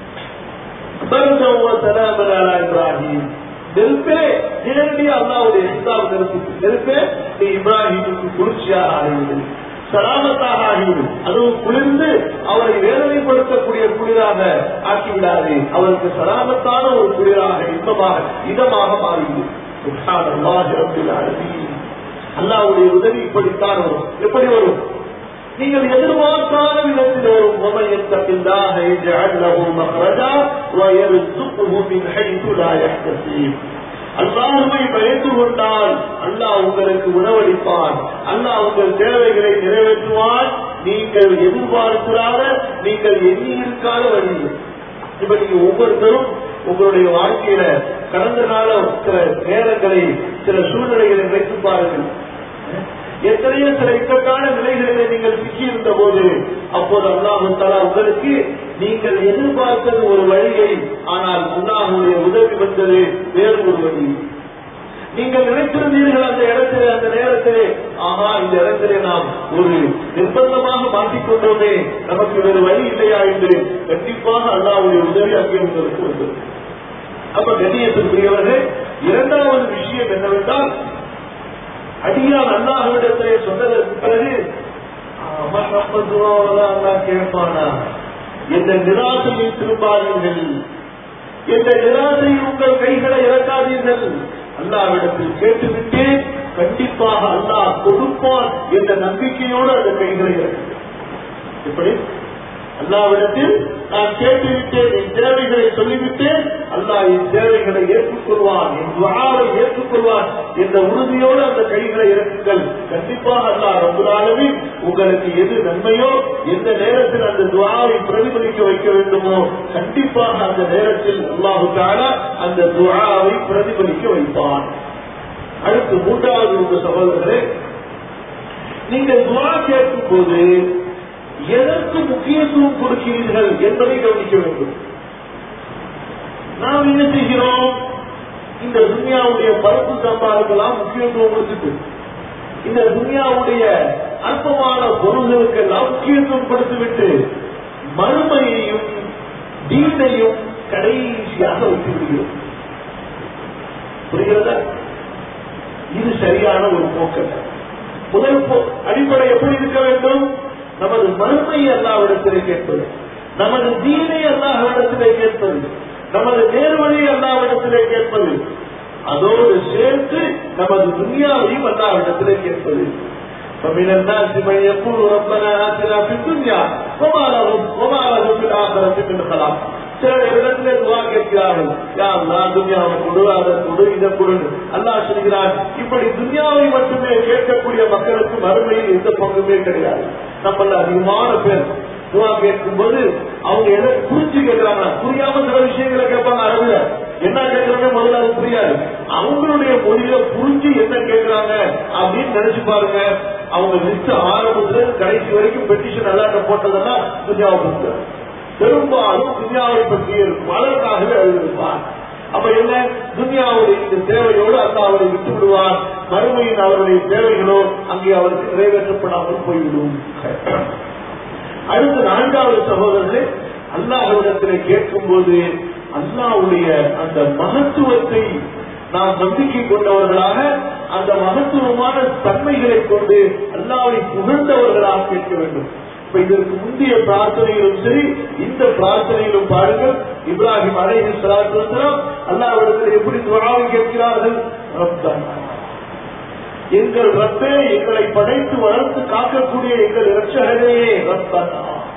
بردا وسلاما على إبراهيم நெருப்பே நேரடியா அல்லாவுடைய ஹிசாப் நெருப்பு நெருப்பே நீ இப்ராஹிமுக்கு குளிர்ச்சியாக ஆகிவிடும் சலாமத்தாக ஆகிவிடும் அதுவும் குளிர்ந்து அவரை வேதனைப்படுத்தக்கூடிய குளிராக ஆக்கிவிடாது அவருக்கு சலாமத்தான ஒரு குளிராக இன்பமாக இதமாக மாறிவிடும் சுப்ஹான் அல்லாஹ் ரப்பில் ஆலமீன். அல்லாஹ்வுடைய உதவி இப்படித்தான் வரும் எப்படி வரும் நீங்கள் எதிர்பார்க்காத விதத்தில் வரும் وَمَنْ يَتَّقِ اللَّهَ يَجْعَلْ لَهُ مَخْرَجًا وَيَرْزُقْهُ مِنْ حَيْثُ لَا يَحْتَسِبُ அல்லாஹுவை பயந்து கொண்டால் அல்லாஹ் உங்களுக்கு உணவளிப்பான் அல்லாஹ் உங்கள் தேவைகளை நிறைவேற்றுவான் நீங்கள் எதிர்பார்க்கிறாத நீங்கள் எண்ணி இருக்காத வழியில் இப்ப நீங்க ஒவ்வொருத்தரும் உங்களுடைய வாழ்க்கையில கடந்த கால சில நேரங்களை சில சூழ்நிலைகளை நினைத்து பாருங்கள் எத்தனையோ சில இக்கட்டான நிலைகளிலே நீங்கள் சிக்கியிருந்த போது அப்போது அல்லாஹு தலா உங்களுக்கு நீங்கள் எதிர்பார்த்தது ஒரு வழியை ஆனால் அல்லாஹுடைய உதவி வந்தது வேறு ஒரு வழி நீங்கள் நினைத்திருந்தீர்கள் அந்த இடத்திலே அந்த நேரத்திலே ஆஹா இந்த இடத்திலே நாம் ஒரு நிர்பந்தமாக மாட்டிக்கொண்டோமே நமக்கு வேறு வழி இல்லையா என்று கண்டிப்பாக அல்லாஹ்வுடைய உதவி அங்கே உங்களுக்கு வந்தது அப்ப கண்ணியத்திற்குரியவர்கள் இரண்டாவது விஷயம் என்னவென்றால் அடியான் அல்லாஹ்விடத்திலே சொன்னதற்கு பிறகு அவன் நம்ம துவாவெல்லாம் அல்லாஹ் கேட்பானா எந்த நிராசையை திரும்பாதீர்கள் எந்த நிராசையில் உங்கள் கைகளை இறக்காதீர்கள் அல்லாவிடத்தில் கேட்டுவிட்டு கண்டிப்பாக அல்லாஹ் கொடுப்பான் என்ற நம்பிக்கையோடு அந்த கைகளை இறக்குங்கள் எப்படி அல்லாவிடத்தில் நான் கேட்டுவிட்டேன் என் தேவைகளை சொல்லிவிட்டேன் அல்லாஹ் என் தேவைகளை ஏற்றுக்கொள்வான் என் துவாவை ஏற்றுக்கொள்வான் என்ற உறுதியோடு அந்த கைகளை இறக்குங்கள் கண்டிப்பாக அல்லாஹ் ரபுல்லாலுமே உங்களுக்கு எது நன்மையோ எந்த நேரத்தில் அந்த துவாவை பிரதிபலிக்க வைக்க வேண்டுமோ கண்டிப்பாக அந்த நேரத்தில் அல்லாஹு தாலா அந்த துவாவை பிரதிபலிக்க வைப்பான் அடுத்து மூன்றாவது உங்க சகோதரர்களே நீங்கள் துவா கேட்கும் போது எதற்கு முக்கியத்துவம் கொடுக்கிறீர்கள் என்பதை கவனிக்க வேண்டும் நாம் என்ன செய்கிறோம் இந்த துன்யாவுடைய பரப்பு சம்பாதுக்கெல்லாம் முக்கியத்துவம் கொடுத்துட்டு இந்த துன்யாவுடைய அற்பமான பொருள்களுக்கெல்லாம் முக்கியத்துவம் கொடுத்துவிட்டு மறுமையையும் தீனையும் கடைசியாக வைத்து விடுகிறோம் புரிகிறதா இது சரியான ஒரு போக்கல்ல முதல் போ- அடிப்படை எப்படி இருக்க வேண்டும் நமது மறுமை அல்லாவிடத்திலே கேட்பது நமது தீனை அல்லாஹ்விடத்திலே கேட்பது நமது நேர்வழி அல்லாவிடத்திலே கேட்பது அதோடு சேர்த்து நமது துன்யாவையும் அல்லாவிடத்திலே கேட்பது فمن الناس من يقول ربنا آتنا في الدنيا وما له وما له في الآخرة من خلاق சில இடத்துல துவா கேட்கிறார்கள் யா அல்லாஹ் துன்யாவை கொடு அதை கொடு இதை கொடு அல்லாஹ் சொல்கிறான் இப்படி துன்யாவை மட்டுமே கேட்கக்கூடிய மக்களுக்கு மறுமையில் எந்த பங்குமே கிடையாது நம்மள அதிகமான பேர் துவா கேட்கும்போது அவங்க எதை புரிஞ்சு கேட்கிறாங்க புரியாம சில விஷயங்களை கேட்பாங்க அரபுல என்ன கேட்கறாங்க முதல்ல அது புரியாது அவங்களுடைய மொழியில புரிஞ்சு என்ன கேட்கறாங்க அப்படின்னு நினைச்சு பாருங்க அவங்க லிஸ்ட் ஆரம்பத்துல இருந்து கடைசி வரைக்கும் பெட்டிஷன் அல்லாட்ட போட்டதெல்லாம் துன்யாவை கொடுத்தாரு பெரும்பாலும் துன்யாவை பற்றி இருக்கும் அதற்காகவே எழுதிருப்பார் அப்ப என்ன துன்யாவுடைய இந்த தேவையோடு அல்லா அவரை விட்டு விடுவார் மறுமையின் அவருடைய தேவைகளோ அங்கே அவருக்கு நிறைவேற்றப்படாமல் போய்விடும் அடுத்த நான்காவது சகோதரர்களே அல்லாஹ்விடத்திலே கேட்கும் போது அல்லாஹ்வுடைய அந்த மகத்துவத்தை நாம் நம்பிக்கை கொண்டவர்களாக அந்த மகத்துவமான தன்மைகளை கொண்டு அல்லாவை புகழ்ந்தவர்களாக கேட்க வேண்டும் இப்ப இதற்கு முந்தைய பிரார்த்தனையிலும் சரி இந்த பிரார்த்தனையிலும் பாருங்கள் இப்ராஹிம் அலைஹி ஸலாத்து வஸலாம் அல்லாஹ்விடத்தில் எப்படி துஆவை கேட்கிறார்கள் ரப்பனா எங்கள் ரப்பே எங்களை படைத்து வளர்த்து காக்கக்கூடிய எங்கள் இரட்சகரே ரப்பனா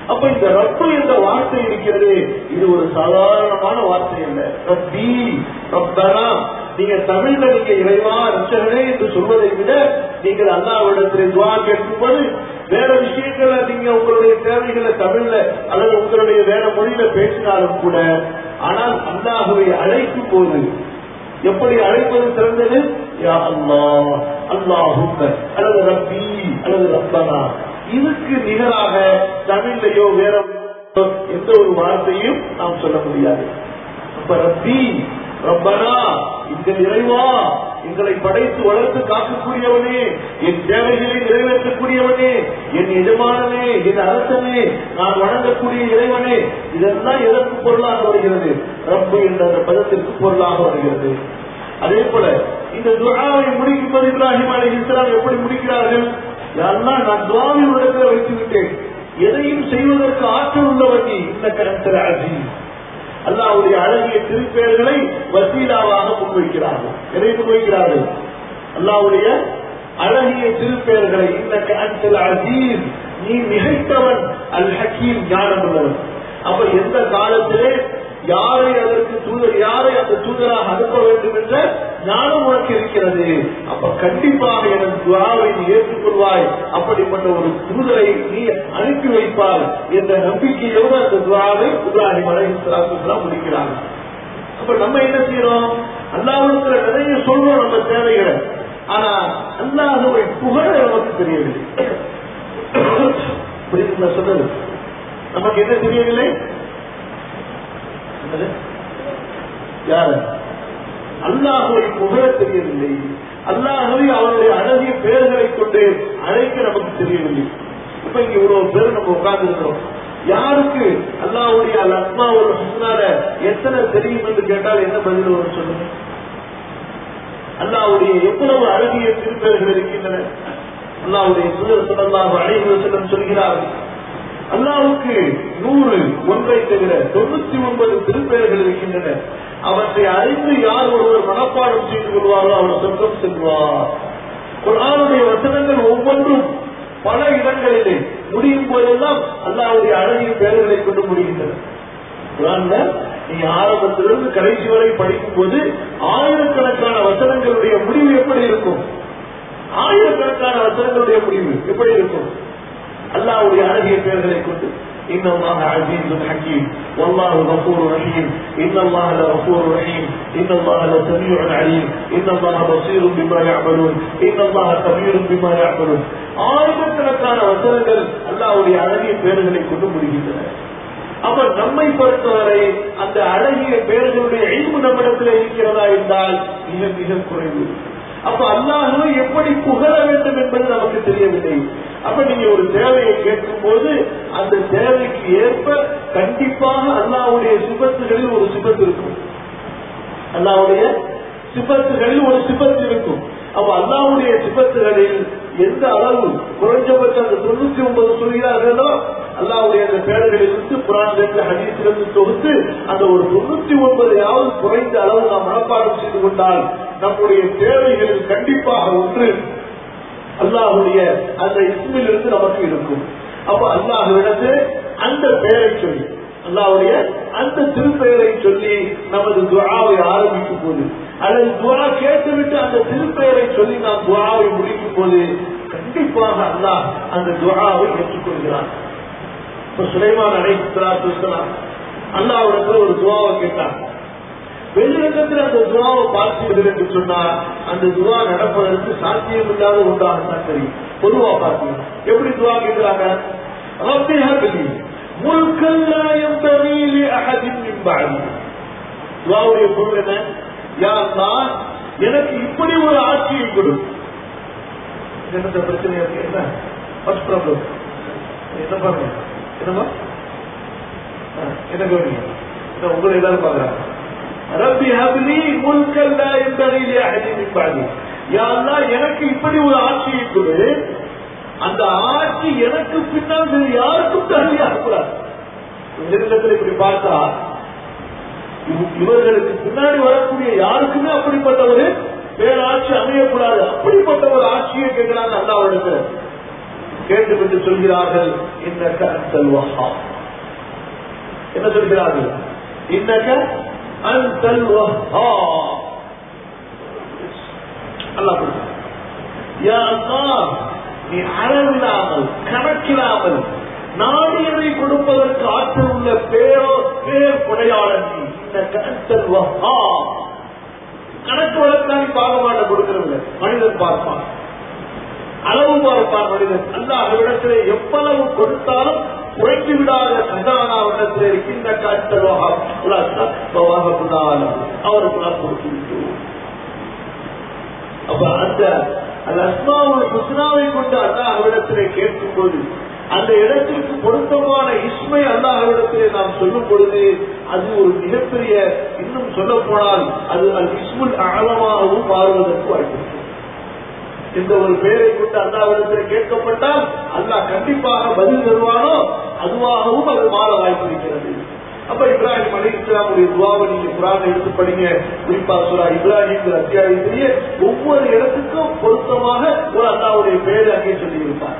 அப்ப இந்த ரப்பு என்ற வார்த்தை இருக்கிறது இது ஒரு சாதாரணமான வார்த்தை அல்ல ரப்பி ரப்பனா நீங்க தமிழ்ல நீங்க இறைவா ரச்சகனே என்று சொல்வதை விட நீங்கள் அல்லாவிடத்தில் துவா கேட்கும்போது வேற விஷயங்களை நீங்க உங்களுடைய தேவைகளை தமிழ்ல அல்லது உங்களுடைய வேற மொழியில பேசினாலும் கூட ஆனால் அல்லாஹுவை அழைக்கும் போது எப்படி அழைப்பது சிறந்தது யா அல்லாஹ் அல்லாஹும்ம அல்லது ரப்பி அல்லது ரப்பனா இதுக்கு நிகராக தமிழ்லையோ வேற எந்த ஒரு வார்த்தையும் நாம் சொல்ல முடியாது அப்ப ரப்பி ரப்பனா எங்கள் இறைவா எங்களை படைத்து வளர்த்து காக்கக்கூடியவனே என் தேவைகளை நிறைவேற்றக்கூடியவனே என் எஜமானனே என் அரசனே நான் வணங்கக்கூடிய இறைவனே இதெல்லாம் எதற்கு பொருளாக வருகிறது ரப்பு என்ற அந்த பதத்திற்கு பொருளாக வருகிறது அதே போல இந்த துவாவை முடிக்கும் போது இப்ராஹிம் அலி இஸ்லாம் எப்படி முடிக்கிறார்கள் யாரெல்லாம் நான் துவாவின் இடத்துல வைத்து விட்டேன் எதையும் செய்வதற்கு ஆற்றல் உள்ளவன் நீ இந்த கரத்தில் அஜீஸ் அல்லாவுடைய அழகிய திருப்பெயர்களை வசீலாவாக முன்வைக்கிறார்கள் எதை முன்வைக்கிறார்கள் அல்லாவுடைய அழகிய திருப்பெயர்களை இந்த கரத்தில் அஜீஸ் நீ மிகைத்தவன் அல் ஹக்கீம் ஞானம் உள்ளவன் அப்ப எந்த காலத்திலே யாரை அதற்கு தூதர் யாரை அந்த தூதராக அனுப்ப வேண்டும் என்ற ஞானம் உனக்கு இருக்கிறது அப்ப கண்டிப்பாக எனது துவாவை நீ ஏற்றுக்கொள்வாய் அப்படிப்பட்ட ஒரு தூதரை நீ அனுப்பி வைப்பார் என்ற நம்பிக்கையோடு அந்த துவாவை இப்ராஹிம் அலைஹிஸ்லாம் முடிக்கிறாங்க அப்ப நம்ம என்ன செய்யறோம் அல்லாவுக்கு நிறைய சொல்றோம் நம்ம தேவைகளை ஆனா அல்லாஹுவை புகழ நமக்கு தெரியவில்லை புரியுதுங்களா சொன்னது நமக்கு என்ன தெரியவில்லை என்னது? யாரு அல்லாஹுவை புகழ தெரியவில்லை அல்லாஹுவை அவருடைய அழகிய பெயர்களை கொண்டு அழைக்க நமக்கு தெரியவில்லை இப்ப இங்க இவ்வளவு பேர் நம்ம உட்கார்ந்து இருக்கிறோம் யாருக்கு அல்லாஹுடைய அல் அஸ்மா ஒரு ஹுஸ்னால எத்தனை தெரியும் என்று கேட்டால் என்ன பதில் வரும் சொல்லுங்க அல்லாஹ்வுடைய எவ்வளவு அழகிய திருப்பெயர்கள் இருக்கின்றன அல்லாஹ்வுடைய தூதர் ஸல்லல்லாஹு அலைஹி வஸல்லம் சொல்கிறார்கள் அல்லாவுக்கு நூறு ஒன்றை தவிர தொண்ணூத்தி ஒன்பது திருப்பெயர்கள் இருக்கின்றன அவற்றை அறிந்து யார் ஒருவர் மனப்பாடம் செய்து கொள்வாரோ அவர் சொர்க்கம் செல்வார் குரானுடைய வசனங்கள் ஒவ்வொன்றும் பல இடங்களிலே முடியும் போதெல்லாம் அல்லாவுடைய அழகிய பெயர்களை கொண்டு முடிகின்றன குரான்ல நீங்க ஆரம்பத்திலிருந்து கடைசி வரை படிக்கும் போது ஆயிரக்கணக்கான வசனங்களுடைய முடிவு எப்படி இருக்கும் ஆயிரக்கணக்கான வசனங்களுடைய முடிவு எப்படி இருக்கும் அல்லாவுடைய அழகிய பெயர்களை கொண்டு إن الله عزيز حكيم والله غفور رحيم إن الله لغفور رحيم إن الله لسميع عليم إن الله بصير بما يعملون إن الله خبير بما يعملون ஆயிரக்கணக்கான வசனங்கள் அல்லாவுடைய அழகிய பெயர்களை கொண்டு முடிகின்றன அப்ப நம்மை பொறுத்தவரை அந்த அழகிய பெயர்களுடைய அழிவு நம்மிடத்தில் இருக்கிறதா என்றால் மிக மிக குறைவு அப்ப அல்லாஹுவை எப்படி புகழ வேண்டும் என்பது நமக்கு தெரியவில்லை அப்ப நீங்க ஒரு தேவையை கேட்கும் போது அந்த தேவைக்கு ஏற்ப கண்டிப்பாக அல்லாவுடைய சிபத்துகளில் ஒரு சிபத்து இருக்கும் அல்லாவுடைய சிபத்துகளில் ஒரு சிபத்து இருக்கும் அப்ப அல்லாவுடைய சிபத்துகளில் எந்த அளவு குறைஞ்சபட்சம் அந்த தொண்ணூத்தி ஒன்பது சொல்கிறார்களோ அல்லாவுடைய அந்த பேர்களிலிருந்து புராணத்திலிருந்து ஹதீஸிலிருந்து தொகுத்து அந்த ஒரு தொண்ணூத்தி ஒன்பதையாவது குறைந்த அளவு நாம் மனப்பாடம் செய்து கொண்டால் நம்முடைய தேவைகளில் கண்டிப்பாக ஒன்று அல்லாஹுடைய அந்த இஸ்மிலிருந்து நமக்கு இருக்கும் அப்ப அல்லாஹுவிடத்து அந்த பெயரை சொல்லி அல்லாவுடைய அந்த திருப்பெயரை சொல்லி நமது துவாவை ஆரம்பிக்கும் போது அல்லது துவா கேட்டுவிட்டு அந்த திருப்பெயரை சொல்லி நாம் துவாவை முடிக்கும் போது கண்டிப்பாக அல்லாஹ் அந்த துவாவை ஏற்றுக்கொள்கிறான் இப்ப சுலைமான் அழைக்கிறார் அல்லாவிடத்துல ஒரு துவாவை கேட்டான் வெளிரங்கத்தில் அந்த துவாவை பார்த்தீர்கள் என்று சொன்னால் அந்த துவா நடப்பதற்கு சாத்தியம் இல்லாத ஒன்றாகத்தான் தெரியும் பொதுவா பார்த்தீங்க எப்படி துவா கேட்கிறாங்க ரப்பி ஹப்லி முல்கல் லா யம்பகி லி அஹதின் மின் பஅதி துவாவுடைய பொருள் என்ன யா அல்லாஹ் எனக்கு இப்படி ஒரு ஆட்சியை கொடு என்ன பிரச்சனை இருக்கு என்ன ஃபர்ஸ்ட் ப்ராப்ளம் என்ன பாருங்க என்னமா என்ன கவனிங்க உங்களை எல்லாரும் பாக்குறாங்க ரப்பி ஹப்லி முல்கல் லா யம்பகி லி அஹதின் மின் பஅதி யா அல்லாஹ் எனக்கு இப்படி ஒரு ஆட்சியை கொடு அந்த ஆட்சி எனக்கு பின்னால் வேறு யாருக்கும் தகுதியாக கூடாது எதிர்கத்தில் இப்படி பார்த்தா இவ- இவர்களுக்கு பின்னாடி வரக்கூடிய யாருக்குமே அப்படிப்பட்ட ஒரு பேராட்சி அமையக்கூடாது அப்படிப்பட்ட ஒரு ஆட்சியை கேட்கிறாங்க அல்லாவிடத்துல கேட்டுவிட்டு சொல்கிறார்கள் இன்னக்க அந்தல் வஹா என்ன சொல்கிறார்கள் இன்னக்க அந்தல் வஹா அல்லாஹ் யா அல்லாஹ் நீ அளவில்லாமல் கணக்கில்லாமல் நாடியதை கொடுப்பதற்கு ஆற்றல் உள்ள பேரோ பேர் கொடையாளன் நீ இந்த கணத்தல் வஹா கணக்கு வழக்காணி பாகமான கொடுக்கிறது மனிதன் பார்ப்பான் அளவு பார்ப்பான் மனிதன் அந்த அவரிடத்திலே எவ்வளவு கொடுத்தாலும் குறைத்து விடாத கண்டானாவிடத்திலே இருக்கின்ற காய்ச்சல் அவருக்கு நான் கொடுத்து விட்டோம் அப்ப அந்த அந்த அஸ்மாவுடைய ஹுஸ்னாவை கொண்டு அல்லாஹ் அவரிடத்திலே கேட்கும் போது அந்த இடத்திற்கு பொருத்தமான இஸ்மை அல்லாஹ்விடத்திலே நாம் சொல்லும் பொழுது அது ஒரு மிகப்பெரிய இன்னும் சொல்ல போனால் அது அல் இஸ்முல் ஆழமாகவும் மாறுவதற்கு வாய்ப்பு இந்த ஒரு பெயரை கொண்டு அல்லாவிடத்தில் கேட்கப்பட்டால் அல்லாஹ் கண்டிப்பாக பதில் தருவானோ அதுவாகவும் அது மாற வாய்ப்பு இருக்கிறது அப்ப இப்ராஹிம் அலி இஸ்லாமுடைய துவாவை நீங்க குரான் எடுத்து படிங்க குறிப்பா சுரா இப்ராஹிம் அத்தியாயத்திலேயே ஒவ்வொரு இடத்துக்கும் பொருத்தமாக ஒரு அல்லாவுடைய பெயரை அங்கே சொல்லி இருப்பார்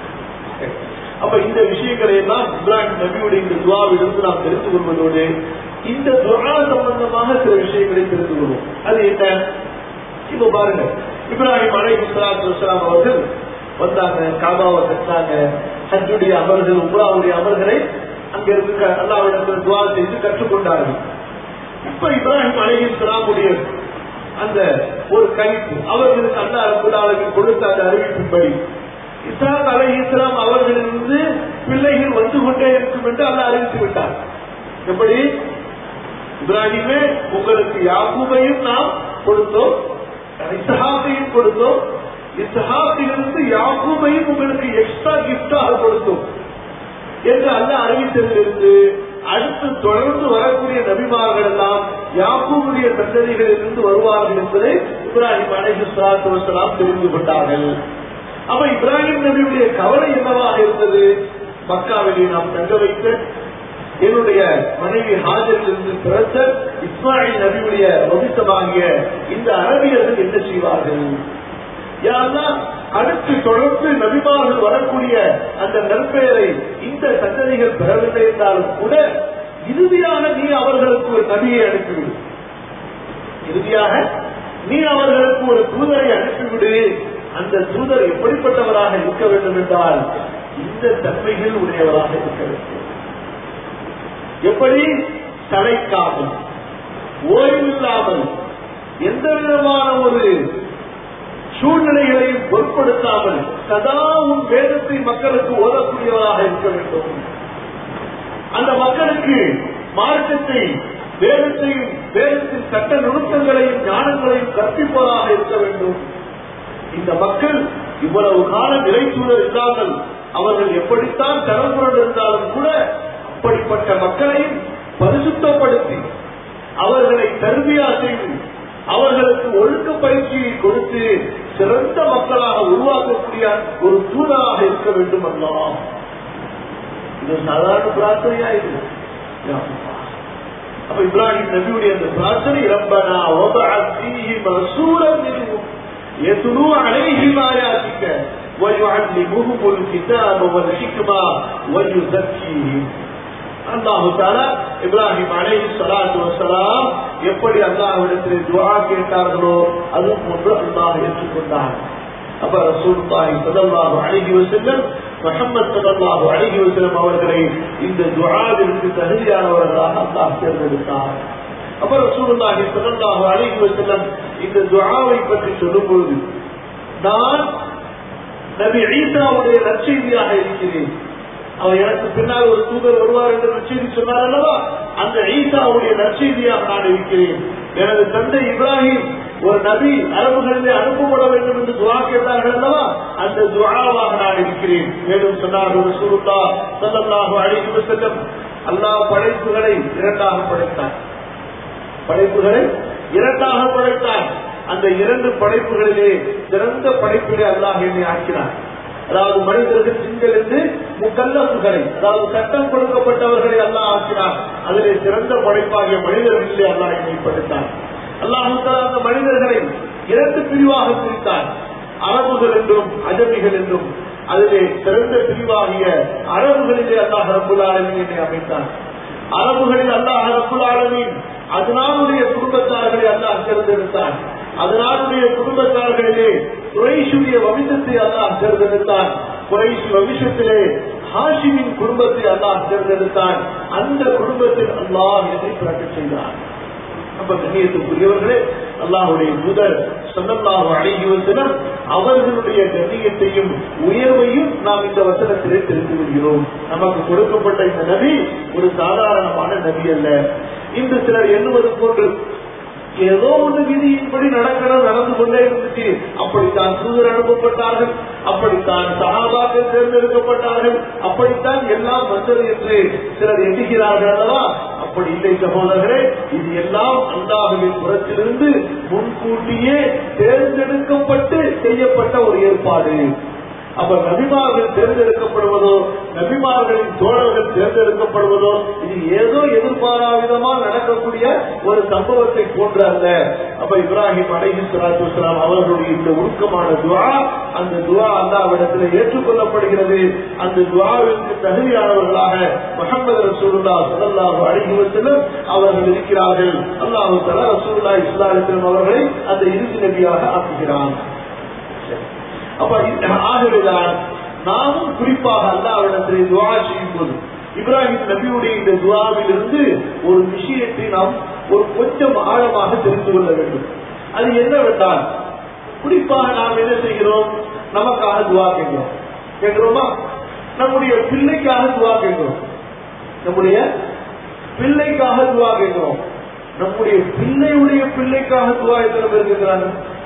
அப்ப இந்த விஷயங்களை எல்லாம் இப்ராஹிம் நபியுடைய இந்த துவாவிலிருந்து நாம் தெரிந்து கொள்வதோடு இந்த துவா சம்பந்தமாக சில விஷயங்களை தெரிந்து கொள்வோம் அது என்ன இப்ப பாருங்க இப்ராஹிம் அலை இஸ்லாம் அவர்கள் வந்தாங்க காபாவை கட்டினாங்க ஹஜ்ஜுடைய அமர்கள் உம்ராவுடைய அமர்களை அங்க இருந்து அல்லாவிடத்தில் துவா செய்து கற்றுக்கொண்டார்கள் இப்ப இப்ராஹிம் அலை இஸ்லாமுடைய அந்த ஒரு கணிப்பு அவர்களுக்கு அல்லா ரபுல்லாவுக்கு கொடுத்த அந்த அறிவிப்பின்படி இஸ்லாம் அலை இஸ்லாம் அவர்களிலிருந்து பிள்ளைகள் வந்து கொண்டே இருக்கும் என்று அல்ல அறிவித்து விட்டார் எப்படி இப்ராஹிமே உங்களுக்கு யாக்கூபையும் நாம் கொடுத்தோம் இசஹாக்கையும் கொடுத்தோம் இசஹாக்கிலிருந்து யாக்கூபையும் உங்களுக்கு எக்ஸ்ட்ரா கிஃப்டாக கொடுத்தோம் என்று அல்ல அறிவித்ததிலிருந்து அடுத்து தொடர்ந்து வரக்கூடிய நபிமார்கள் எல்லாம் யாக்கூபுடைய சந்ததிகளில் இருந்து வருவார்கள் என்பதை இப்ராஹிம் அலைஹி சலாத்து வசலாம் தெரிந்து கொண்டார்கள் அப்ப இப்ராஹிம் நபியுடைய கவலை என்னவாக இருந்தது மக்காவிலே நாம் தங்க வைத்த என்னுடைய மனைவி ஹாஜரிலிருந்து பிறந்த இஸ்மாயில் நபியுடைய வம்சமாகிய இந்த அரபியர்கள் என்ன செய்வார்கள் யாருன்னா அடுத்து தொடர்ந்து நபிமார்கள் வரக்கூடிய அந்த நற்பெயரை இந்த சந்ததிகள் பெறவில்லை என்றாலும் கூட இறுதியாக நீ அவர்களுக்கு ஒரு நபியை அனுப்பிவிடு இறுதியாக நீ அவர்களுக்கு ஒரு தூதரை அனுப்பிவிடு அந்த தூதர் எப்படிப்பட்டவராக இருக்க வேண்டும் என்றால் இந்த தன்மைகள் உடையவராக இருக்க வேண்டும் எப்படி தலைக்காமல் ஓய்வில்லாமல் எந்த விதமான ஒரு சூழ்நிலைகளையும் பொருட்படுத்தாமல் சதா உன் வேதத்தை மக்களுக்கு ஓதக்கூடியவராக இருக்க வேண்டும் அந்த மக்களுக்கு மார்க்கத்தை வேதத்தையும் வேதத்தின் சட்ட நுணுக்கங்களையும் ஞானங்களையும் கற்பிப்பதாக இருக்க வேண்டும் இந்த மக்கள் இவ்வளவு கால நிலைச்சூழல் இல்லாமல் அவர்கள் எப்படித்தான் தரப்புடன் இருந்தாலும் கூட அப்படிப்பட்ட மக்களையும் பரிசுத்தப்படுத்தி அவர்களை கருவியா செய்து அவர்களுக்கு ஒழுக்க பயிற்சியை கொடுத்து சிறந்த மக்களாக உருவாக்கக்கூடிய ஒரு தூதராக இருக்க வேண்டும் அல்லவா இது சாதாரண பிரார்த்தனையா இது அப்ப இப்ராஹிம் நபியுடைய அந்த பிரார்த்தனை ரப்பனா وبعث رسولا منهم يتلو عليهم آياتك ويعلمهم الكتاب والحكمة ويزكيهم அல்லாஹு தாலா இப்ராஹிம் அலை சலாத்து வசலாம் எப்படி அல்லாஹ்விடத்தில் துவா கேட்டார்களோ அது போன்று அல்லாஹ் ஏற்றுக்கொண்டார் அப்ப ரசூலுல்லாஹி ஸல்லல்லாஹு அலைஹி வஸல்லம் முஹம்மது ஸல்லல்லாஹு அலைஹி வஸல்லம் அவர்களை இந்த துஆவிற்கு தகுதியானவர்களாக அல்லாஹ் தேர்ந்தெடுத்தார் அப்ப ரசூலுல்லாஹி ஸல்லல்லாஹு அலைஹி வஸல்லம் இந்த துஆவை பற்றி சொல்லும்போது நான் நபி ஈசாவுடைய நற்செய்தியாக இருக்கிறேன் அவர் எனக்கு பின்னால் ஒரு தூதர் வருவார் என்று நற்செய்தி சொன்னார் அல்லவா அந்த ஈசாவுடைய நற்செய்தியாக நான் இருக்கிறேன் எனது தந்தை இப்ராஹிம் ஒரு நபி அரபுகளிலே அனுப்பப்பட வேண்டும் என்று துவா கேட்டார்கள் அல்லவா அந்த துவாவாக நான் இருக்கிறேன் மேலும் சொன்னார்கள் சுருத்தா சல்லல்லாஹு அழைத்து செல்லும் அல்லாஹ் படைப்புகளை இரண்டாக படைத்தான் படைப்புகளை இரண்டாக படைத்தான் அந்த இரண்டு படைப்புகளிலே சிறந்த படைப்பிலே அல்லாஹ் என்னை ஆக்கினார் அதாவது மனிதர்கள் திங்கள் என்று முக்கல்லப்புகளை அதாவது சட்டம் கொடுக்கப்பட்டவர்களை அல்லாஹ் ஆக்கினார் அதிலே சிறந்த படைப்பாகிய மனிதர்களிலே அல்லாஹ் என்னை படைத்தார் அல்லாஹ் அந்த மனிதர்களை இரண்டு பிரிவாக பிரித்தார் அரபுகள் என்றும் அஜமிகள் என்றும் அதிலே சிறந்த பிரிவாகிய அரபுகளிலே அல்லாஹ் ரப்புல் ஆலமீன் என்னை அமைத்தான் அரபுகளில் அல்லாஹ் ரப்புல் ஆலமீன் அதனாலுடைய குடும்பத்தார்களை அல்லாஹ் தேர்ந்தெடுத்தான் அதனாலுடைய குடும்பத்தார்களிலே குறைஷுடைய வம்சத்தை அல்லாஹ் தேர்ந்தெடுத்தான் குறைஷ் வம்சத்திலே ஹாஷிமின் குடும்பத்தை அல்லாஹ் தேர்ந்தெடுத்தான் அந்த குடும்பத்தில் அல்லாஹ் என்னை பிறக்க செய்தான் அப்ப கண்ணியத்துக்குரியவர்களே அல்லாஹுடைய முதல் சொந்தமாக அழகிவசனம் அவர்களுடைய கண்ணியத்தையும் உயர்வையும் நாம் இந்த வசனத்திலே தெரிந்து கொள்கிறோம் நமக்கு கொடுக்கப்பட்ட இந்த நபி ஒரு சாதாரணமான நபி அல்ல இன்று சிலர் எண்ணுவது போன்று ஏதோ ஒன்று விதியின்படி நடக்கணும் நடந்து கொண்டே இருந்துச்சு அப்படித்தான் தூதர் அனுப்பப்பட்டார்கள் அப்படித்தான் சகாபாக்கள் தேர்ந்தெடுக்கப்பட்டார்கள் அப்படித்தான் எல்லாம் வந்தது என்று சிலர் எண்ணுகிறார்கள் அல்லவா அப்படி இல்லை சகோதரர்களே இது எல்லாம் அல்லாஹுவின் புறத்திலிருந்து முன்கூட்டியே தேர்ந்தெடுக்கப்பட்டு செய்யப்பட்ட ஒரு ஏற்பாடு அப்ப நபிமார்கள் தேர்ந்தெடுக்கப்படுவதோ நபிமார்களின் தோழர்கள் தேர்ந்தெடுக்கப்படுவதோ இது ஏதோ எதிர்பாராவிதமா நடக்கக்கூடிய ஒரு சம்பவத்தை போன்ற அல்ல அப்ப இப்ராஹிம் அலைஹி சலாத்து வசலாம் அவர்களுடைய இந்த உருக்கமான துவா அந்த துவா அல்லாவிடத்தில் ஏற்றுக்கொள்ளப்படுகிறது அந்த துவாவிற்கு தகுதியானவர்களாக முகமது ரசூலுல்லா சல்லாஹு அலைஹி வஸல்லம் அவர்கள் இருக்கிறார்கள் அல்லாஹு தலா ரசூலுல்லா இஸ்லாமிஸ்லம் அவர்களை அந்த இறுதி நபியாக ஆக்குகிறான் அப்ப ஆகவேதான் நாமும் குறிப்பாக அல்லாவிடத்திலே துவா செய்யும் போது இப்ராஹிம் நபியுடைய இந்த துவாவிலிருந்து ஒரு விஷயத்தை நாம் ஒரு கொஞ்சம் ஆழமாக தெரிந்து கொள்ள வேண்டும் அது என்னவென்றால் குறிப்பாக நாம் என்ன செய்கிறோம் நமக்காக துவா கேட்கிறோம் கேட்கிறோமா நம்முடைய பிள்ளைக்காக துவா கேட்கிறோம் நம்முடைய பிள்ளைக்காக துவா கேட்கிறோம் நம்முடைய பிள்ளையுடைய பிள்ளைக்காக துவா எத்தனை பேர் கேட்கிறாங்க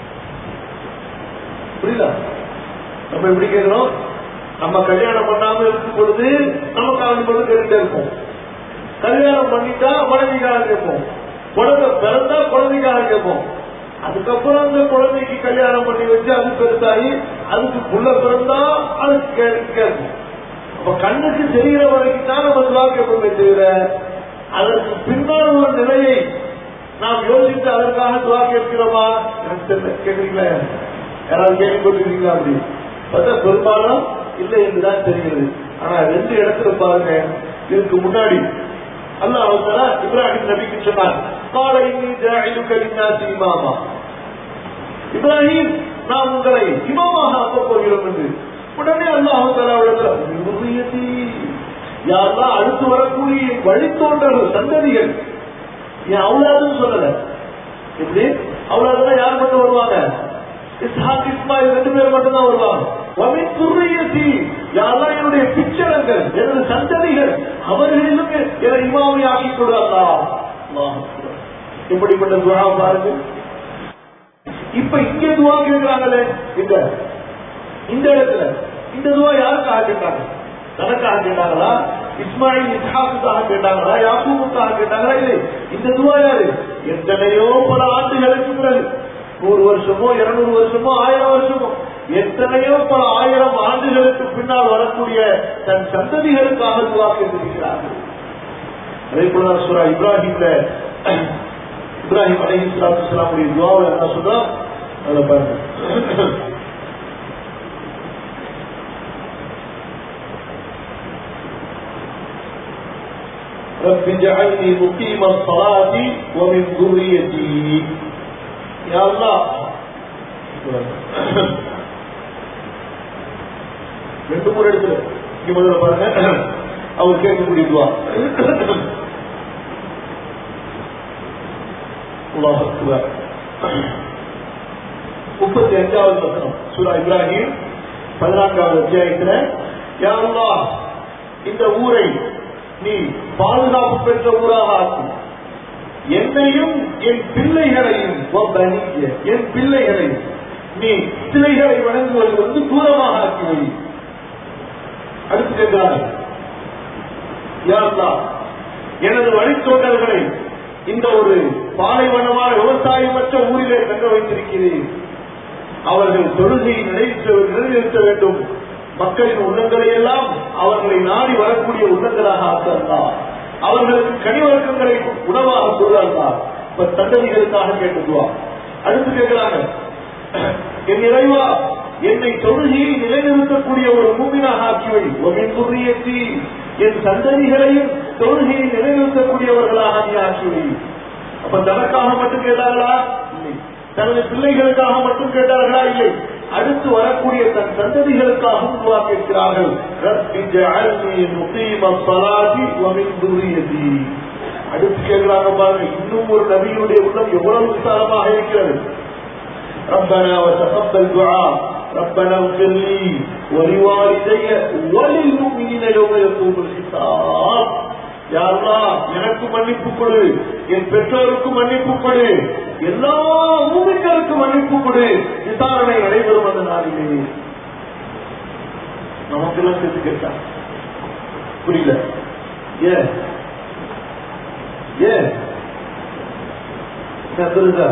புரியல நம்ம எப்படி கேட்கிறோம் நம்ம கல்யாணம் பண்ணாம இருக்கும் பொழுது நமக்கு அவன் பொழுது கேட்டுட்டே இருப்போம் கல்யாணம் பண்ணிட்டா குழந்தைக்காக கேட்போம் குழந்தை பிறந்தா குழந்தைக்காக கேட்போம் அதுக்கப்புறம் அந்த குழந்தைக்கு கல்யாணம் பண்ணி வச்சு அது பெருசாகி அதுக்கு புள்ள பிறந்தா அதுக்கு கே- கேட்போம் அப்ப கண்ணுக்கு தெரிகிற வரைக்கும் தான் நம்ம துவா கேட்போமே தவிர அதற்கு பின்னால் ஒரு நிலையை நாம் யோசித்து அதற்காக துவா கேட்கிறோமா எனக்கு தெரியல கேட்கிறீங்களா யாராவது கேள்விப்பட்டிருக்கீங்களா அப்படி பார்த்தா பெரும்பாலும் இல்லை என்றுதான் தெரிகிறது ஆனா ரெண்டு இடத்துல பாருங்க இதுக்கு முன்னாடி அல்லாஹ் தஆலா இப்ராஹிம் நபிக்கு சொன்னார் قال إني جاعلك للناس إماما இப்ராஹிம் நாம் உங்களை இமாமாக ஆக்கப் போகிறோம் என்று உடனே அல்லாஹ் தலாவிடத்தில் யாரெல்லாம் அடுத்து வரக்கூடிய என் வழித்தோன்றர்கள் சந்ததிகள் என் அவுலாதுன்னு சொல்லல எப்படி அவுலாதுனா யார் மட்டும் வருவாங்க இஸ்ஹாக் இஸ்மாயில் ரெண்டு பேர் மட்டும் தான் வருவாங்க வமின் துர்ரியத்தி யாரெல்லாம் என்னுடைய பிச்சரங்கள் எனது சந்ததிகள் அவர்களிலும் என இமாமை ஆக்கிக் கொள்ளாதா இப்படிப்பட்ட துவா பாருங்க இப்ப இங்க துவா கேட்கிறாங்களே இந்த இந்த இடத்துல இந்த துவா யாருக்காக கேட்டாங்க தனக்காக கேட்டாங்களா இஸ்மாயில் இஸ்ஹாக்குக்காக கேட்டாங்களா யாக்கூபுக்காக கேட்டாங்களா இல்லை இந்த துவா யாரு எத்தனையோ பல ஆண்டுகளுக்கு பிறகு நூறு வருஷமோ இருநூறு வருஷமோ ஆயிரம் வருஷமோ எத்தனையோ பல ஆயிரம் ஆண்டுகளுக்கு பின்னால் வரக்கூடிய தன் சந்ததிகளுக்காக துவா கேட்டிருக்கிறார்கள் அதே போல சுரா இப்ராஹிம்ல இப்ராஹிம் அலைஹி ஸலாத்து வஸலாமுடைய துஆவை என்ன சொல்றா அத பாருங்க رب اجعلني مقيم الصلاة ومن ذريتي يا الله ரெண்டு மூணு இடத்துல இங்க முதல்ல பாருங்க அவர் கேட்கக்கூடிய துவா அல்லாஹ் அக்பர். முப்பத்தி அஞ்சாவது வசனம் சூரா இப்ராஹிம் பதினான்காவது அத்தியாயத்துல யா அல்லாஹ் இந்த ஊரை நீ பாதுகாப்பு பெற்ற ஊராக ஆக்கும் என்னையும் என் பிள்ளைகளையும் வபனிய, என் பிள்ளைகளையும் நீ சிலைகளை வணங்குவதிலிருந்து தூரமாக ஆக்கி வை அடுத்து கேட்கிறார்கள் யா அல்லாஹ், எனது வழித்தோட்டல்களை இந்த ஒரு பாலைவனமான விவசாயமற்ற ஊரிலே தங்க வைத்திருக்கிறேன் அவர்கள் தொழுகையை நிறைவேற்ற நிறைவேற்ற வேண்டும் மக்களின் உள்ளங்களை எல்லாம் அவர்களை நாடி வரக்கூடிய உள்ளங்களாக ஆக்கலாம் அவர்களுக்கு கனிவர்க்கங்களை உணவாக கொள்ளார்கள் இப்ப சந்ததிகளுக்காக கேட்டுக்குவா அடுத்து கேட்கிறாங்க என் இறைவா என்னை தொழுகையை நிலைநிறுத்தக்கூடிய ஒரு மூமினாக ஆக்கிவை ஒமின் துரியத்தி என் சந்ததிகளையும் தொழுகையை நிலைநிறுத்தக்கூடியவர்களாக நீ ஆக்கிவை அப்ப தனக்காக மட்டும் கேட்டார்களா இல்லை தனது பிள்ளைகளுக்காக மட்டும் கேட்டார்களா இல்லை அடுத்து வரக்கூடிய தன் சந்ததிகளுக்காகவும் துவா கேட்கிறார்கள் ரப்பி ஜஅல்னி முகீம ஸலாத்தி வ மின் துர்ரியதி அடுத்து கேட்கிறாங்க பாருங்க இன்னும் ஒரு நபியினுடைய உள்ளம் எவ்வளவு விசாலமாக இருக்கிறது ربنا وتقبل دعاء ربنا اغفر لي ولوالدي وللمؤمنين يوم يقوم الحساب யா அல்லாஹ், எனக்கு மன்னிப்பு கொடு என் பெற்றோருக்கு மன்னிப்பு கொடு எல்லா மூமிகளுக்கும் மன்னிப்பு கொடு விசாரணை நடைபெறும் அந்த நாளிலே நமக்கெல்லாம் சேர்த்து கேட்டா புரியல ஏன் ஏன் நான் சொல்லுங்க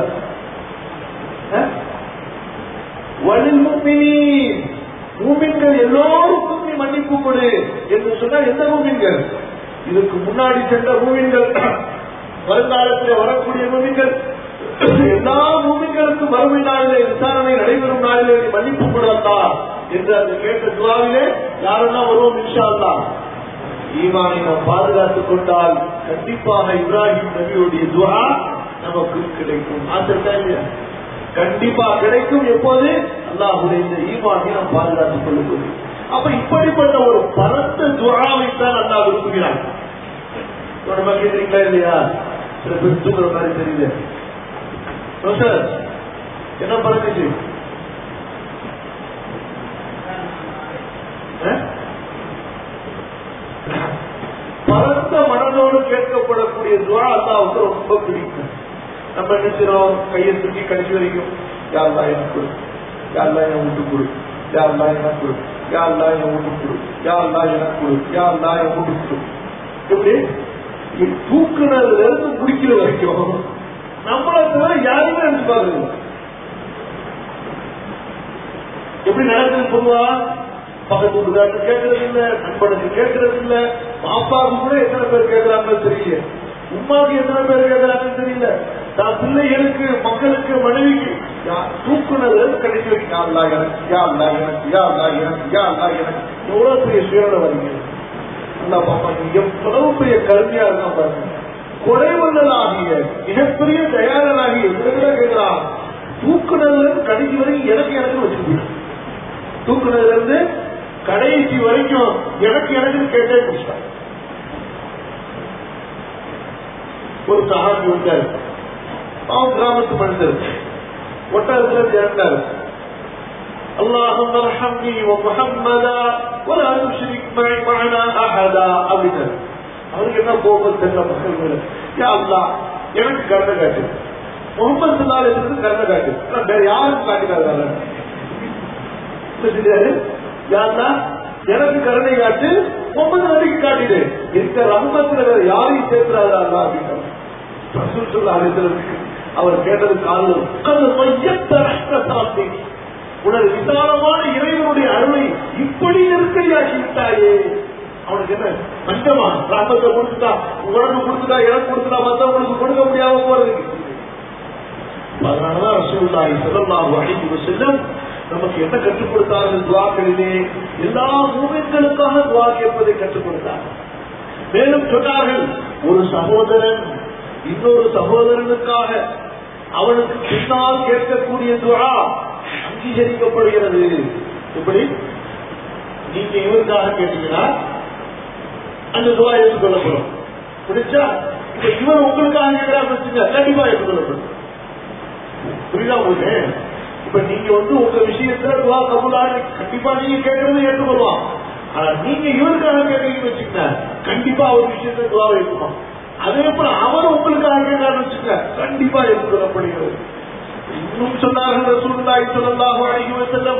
வலில் முக்மினீன் மூமின்கள் எல்லோருக்கும் நீ மன்னிப்பு கொடு என்று சொன்னால் எந்த மூமின்கள் இதுக்கு முன்னாடி சென்ற மூமின்கள் வருங்காலத்தில் வரக்கூடிய மூமின்கள் எல்லா மூமின்களுக்கும் வறுமை நாளிலே விசாரணை நடைபெறும் நாளிலே நீ மன்னிப்பு கொடுத்தா என்று அந்த கேட்ட துவாவிலே யாரெல்லாம் வருவோம் இன்ஷா அல்லாஹ் ஈமானை நாம் பாதுகாத்துக் கொண்டால் கண்டிப்பாக இப்ராஹிம் நபியுடைய துவா நமக்கு கிடைக்கும் ஆசை இல்லையா கண்டிப்பா கிடைக்கும் எப்போது அல்லாஹுடைய இந்த ஈமானை நாம் பாதுகாத்துக் கொள்ளும் அப்ப இப்படிப்பட்ட ஒரு பரந்த துவாவை தான் அல்லாஹ் விரும்புகிறான் நம்ம கேட்கிறீங்களா இல்லையா சில பேர் தூங்குற மாதிரி தெரியல சார் என்ன பறந்துச்சு பரந்த மனதோடு கேட்கப்படக்கூடிய துவா அல்லாவுக்கு ரொம்ப பிடிக்கும் நம்ம என்ன செய்யறோம் கையை தூக்கி கடைசி வரைக்கும் யாருலா எனக்கு கொடு யாருலா என் வீட்டு கொடு யாருலா எனக்கு கொடு யாருலா என் வீட்டு கொடு யாருலா எனக்கு கொடு யாருலா என் வீட்டு கொடு எப்படி இது தூக்குனதுல இருந்து முடிக்கிற வரைக்கும் நம்மளை தவிர யாருமே நினைச்சு பாக்குறது எப்படி நடக்குது பொதுவா பக்கத்து வீட்டுக்காரருக்கு கேட்கறது இல்ல நண்பனுக்கு கேட்கறது இல்ல பாப்பாவுக்கு கூட எத்தனை பேர் கேட்கறாங்கன்னு தெரியல உமாவுக்கு எத்தனை பேர் கேட்கறாங்கன்னு தெரியல தான் பிள்ளைகளுக்கு மக்களுக்கு மனைவிக்கு யா- தூக்குனது கடைசி வரைக்கும் யாருலா எனக்கு யாருலா எனக்கு யாருலா எனக்கு யாருலா எனக்கு எவ்வளவு பெரிய சுயோட வரீங்க அல்லா பாப்பா நீங்க எவ்வளவு பெரிய கருமையா இருக்கா பாருங்க கொடைவல்லலாகிய மிகப்பெரிய தயாரனாகிய இவர்களை கேட்கிறான் தூக்குனதுல இருந்து கடைசி வரைக்கும் எனக்கு எனக்கு வச்சுக்கிட்டு தூக்குனதுல இருந்து கடைசி வரைக்கும் எனக்கு எனக்கு கேட்டே முடிச்சிட்டான் ஒரு சகாபி வந்தாரு அவன் கிராமத்து மனிதர் ஒட்டகத்துல இருந்து இறந்தாரு اللهم ارحمني ومحمدا ولا تشرك معي معنا احدا அப்படின்னாரு அவருக்கு என்ன கோபம் தெரியல மக்கள் மேல யா அல்லாஹ் எனக்கு கருணை காட்டு முகமது சல்லாலிருந்து கருணை காட்டு ஆனா வேற யாருக்கும் காட்டினாரு செஞ்சாரு யாருன்னா எனக்கு கருணை காட்டு முகமது நபிக்கு காட்டிடு இந்த ரஹ்மத்துல வேற யாரையும் சேர்க்கிறாரா அல்லா அப்படின்னு ரசூல் ஸல்லல்லாஹு அலைஹி வஸல்லம் அவர் கேட்டது காலம் கது மையத்த ரஹ்மத்தாத்தி உனது விசாலமான இறைவனுடைய அருளை இப்படி நெருக்கடியாக்கி விட்டாயே அவனுக்கு என்ன மஞ்சமா ராமத்தை கொடுத்துட்டா உனக்கு கொடுத்துட்டா எனக்கு கொடுத்துட்டா மத்தவங்களுக்கு கொடுக்க முடியாம போறது அதனாலதான் ரசூலுல்லாஹி ஸல்லல்லாஹு அலைஹி வஸல்லம் நமக்கு என்ன கற்றுக் கொடுத்தார்கள் துவாக்களிலே எல்லா மூமென்களுக்காக துவா கேட்பதை கற்றுக் கொடுத்தார் மேலும் சொன்னார்கள் ஒரு சகோதரன் இன்னொரு சகோதரனுக்காக அவனுக்கு பின்னால் கேட்கக்கூடிய துவா அங்கீகரிக்கப்படுகிறது எப்படி நீங்க இவருக்காக கேட்டீங்கன்னா அந்த துவா ஏற்றுக்கொள்ளப்படும் பிடிச்சா இப்ப இவர் உங்களுக்காக கேட்கிறான்னு வச்சுங்க கண்டிப்பா ஏற்றுக்கொள்ளப்படும் புரியுதா உங்களுக்கு இப்ப நீங்க வந்து உங்க விஷயத்துல துவா கபுலான்னு கண்டிப்பா நீங்க கேட்கறது ஏற்றுக்கொள்வான் ஆனா நீங்க இவருக்காக கேட்கறீங்கன்னு வச்சுக்கங்க கண்டிப்பா அவர் விஷயத்துல துவா ஏற்றுப்பான் அதே போல அவர் உங்களுக்காக கேட்கறான்னு வச்சுக்கங்க கண்டிப்பா ஏற்றுக்கொள்ளப்படுகிறது இன்னும் சொன்னார்கள் ரசூலுல்லாஹி ஸல்லல்லாஹு அலைஹி வஸல்லம்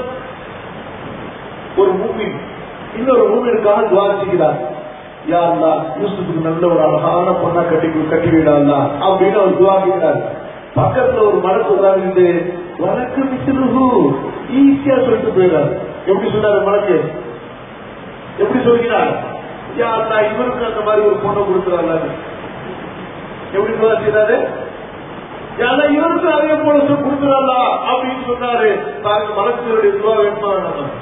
ஒரு மூமின் இன்னொரு மூமினுக்காக துவா செய்கிறார் யா அல்லாஹ் யூசுஃபுக்கு நல்ல ஒரு அழகான பொண்ணா கட்டி கட்டி விடா அல்லாஹ் அப்படின்னு அவர் துவா கேட்கிறார் பக்கத்துல ஒரு மரத்து உட்கார்ந்து வழக்கு மிசிலுகு ஈஸியா சொல்லிட்டு போயிடாரு எப்படி சொன்னாரு மனக்கு எப்படி சொல்கிறார் யா அல்லாஹ் இவருக்கு அந்த மாதிரி ஒரு பொண்ணை கொடுக்குறாரு எப்படி துவா செய்யறாரு ஏன்னா இவருக்கு அதே போல கொடுக்குறாளா அப்படின்னு சொன்னாரு பாருங்க மனசுடைய துவா வேணுமா வேணாமா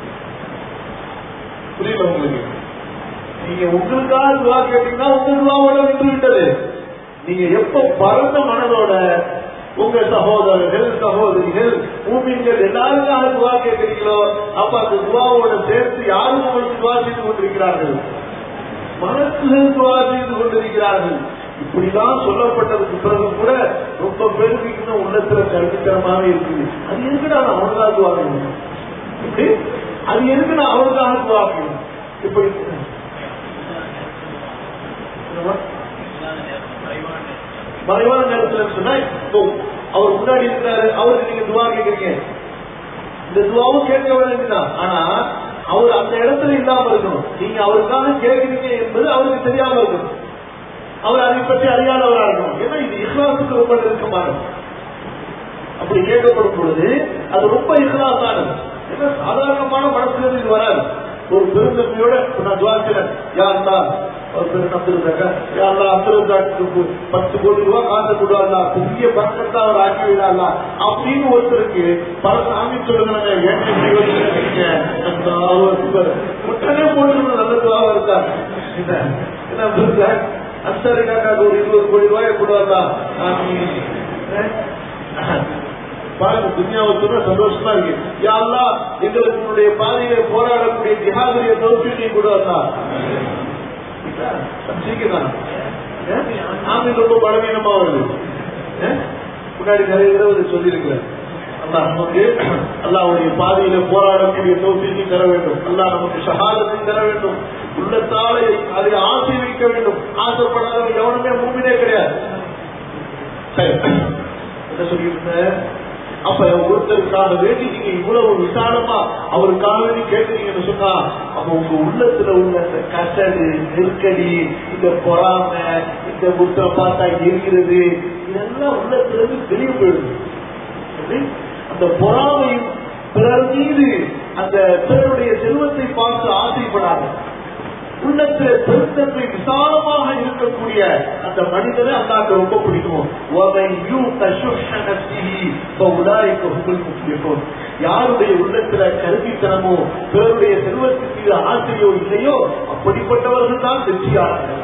புரியல உங்களுக்கு நீங்க உங்களுக்காக துவா கேட்டீங்கன்னா உங்க துவாவோட விட்டு விட்டது நீங்க எப்ப பரந்த மனதோட உங்க சகோதரர்கள் சகோதரிகள் மூமின்கள் எல்லாருக்காக துவா கேட்கிறீங்களோ அப்ப அந்த துவாவோட சேர்த்து யாரும் உங்களுக்கு துவா செய்து கொண்டிருக்கிறார்கள் மனசுகள் துவா செய்து கொண்டிருக்கிறார்கள் இப்படிதான் சொல்லப்பட்டதுக்கு பிறகு கூட ரொம்ப பேருக்கு இன்னும் உள்ளத்துல கருத்துத்தரமாக இருக்குது அது எதுக்கு நான் அவனுக்காக துவா செய்யணும் இப்படி அது எதுக்கு நான் அவனுக்காக துவா செய்யணும் இப்படி என்னவா? மறைவான நேரத்துல சொன்னா இப்போ அவர் முன்னாடி இருக்கிறாரு அவருக்கு நீங்க துவா கேட்கறீங்க இந்த துவாவும் கேட்க வேண்டியதுதான் ஆனா அவர் அந்த இடத்துல இல்லாம இருக்கணும் நீங்க அவருக்காக கேட்கிறீங்க என்பது அவருக்கு தெரியாம இருக்கணும் அவர் அதை பற்றி அறியாதவரா இருக்கணும் ஏன்னா இது இஸ்லாத்துக்கு ரொம்ப நெருக்கமானது அப்படி கேட்கப்படும் பொழுது அது ரொம்ப இஸ்லாத்தானது ஏன்னா சாதாரணமான மனசுல இது வராது ஒரு பெருந்தன்மையோட நான் துவாக்கிறேன் யாருந்தா ஒரு பெரு அப்துல்காக்க யாருந்தா அப்துல்காக்கு பத்து கோடி ரூபாய் காசு கொடுவாங்களா பெரிய பக்கத்தா அவர் ஆக்கி விடாங்களா அப்படின்னு ஒருத்தருக்கு பல சாமி சொல்லுங்க ஏன் இப்படி யோசிக்கிறீங்க? அல்லாஹ் அக்பர். உடனே போட்டு நல்ல துவாவா இருக்கா என்ன என்ன அப்துல்காக் அன்சாரி காக்காக்கு ஒரு இருபது கோடி ரூபாய் கொடுவாங்களா பாருங்க துன்யாவை சொன்னா சந்தோஷமா இருக்கு யாரெல்லாம் எங்களுக்கு உன்னுடைய பாதையில போராடக்கூடிய ஜிஹாதுடைய தோல்வியை கூட வந்தா சீக்கிரம் ஆமி ரொம்ப பலவீனமா வருது அஹ்? முன்னாடி நிறைய தடவை சொல்லி இருக்கிறேன் அல்லாஹ் நமக்கு அல்லாவுடைய பாதையில போராடக்கூடிய தோல்வியை தர வேண்டும் அல்லாஹ் நமக்கு ஷஹாதத்தை தர வேண்டும் உள்ளத்தாலே அதை ஆசை வைக்க வேண்டும் ஆசைப்படாதவன் எவனுமே மூமினே கிடையாது சரி. என்ன சொல்லியிருந்தேன் அப்ப ஒருத்தருக்காக வேண்டி நீங்க இவ்வளவு விசாலமா அவருக்காக வேண்டி கேட்கிறீங்கன்னு சொன்னா அப்ப உங்க உள்ளத்துல உள்ள இந்த கசடு நெருக்கடி இந்த பொறாமை இந்த புத்தரை பார்த்தா எரிகிறது இதெல்லாம் உள்ளத்துல இருந்து வெளியே போயிடுது எப்படி? அந்த பொறாமையும் பிறர் மீது அந்த பிறருடைய செல்வத்தை பார்த்து ஆசைப்படாது உள்ளத்துல பெருந்தன்மை விசாலமாக இருக்கக்கூடிய அந்த மனிதனை அல்லாக்கு ரொம்ப பிடிக்கும் وَمَنْ يُوقَ شُحَّ نَفْسِهِ فَأُولَٰئِكَ هُمُ الْمُفْلِحُونَ யாருடைய உள்ளத்துல கருவித்தனமோ பிறருடைய செல்வத்தின் மீது ஆசையோ இல்லையோ அப்படிப்பட்டவர்கள் தான் வெற்றியாளர்கள்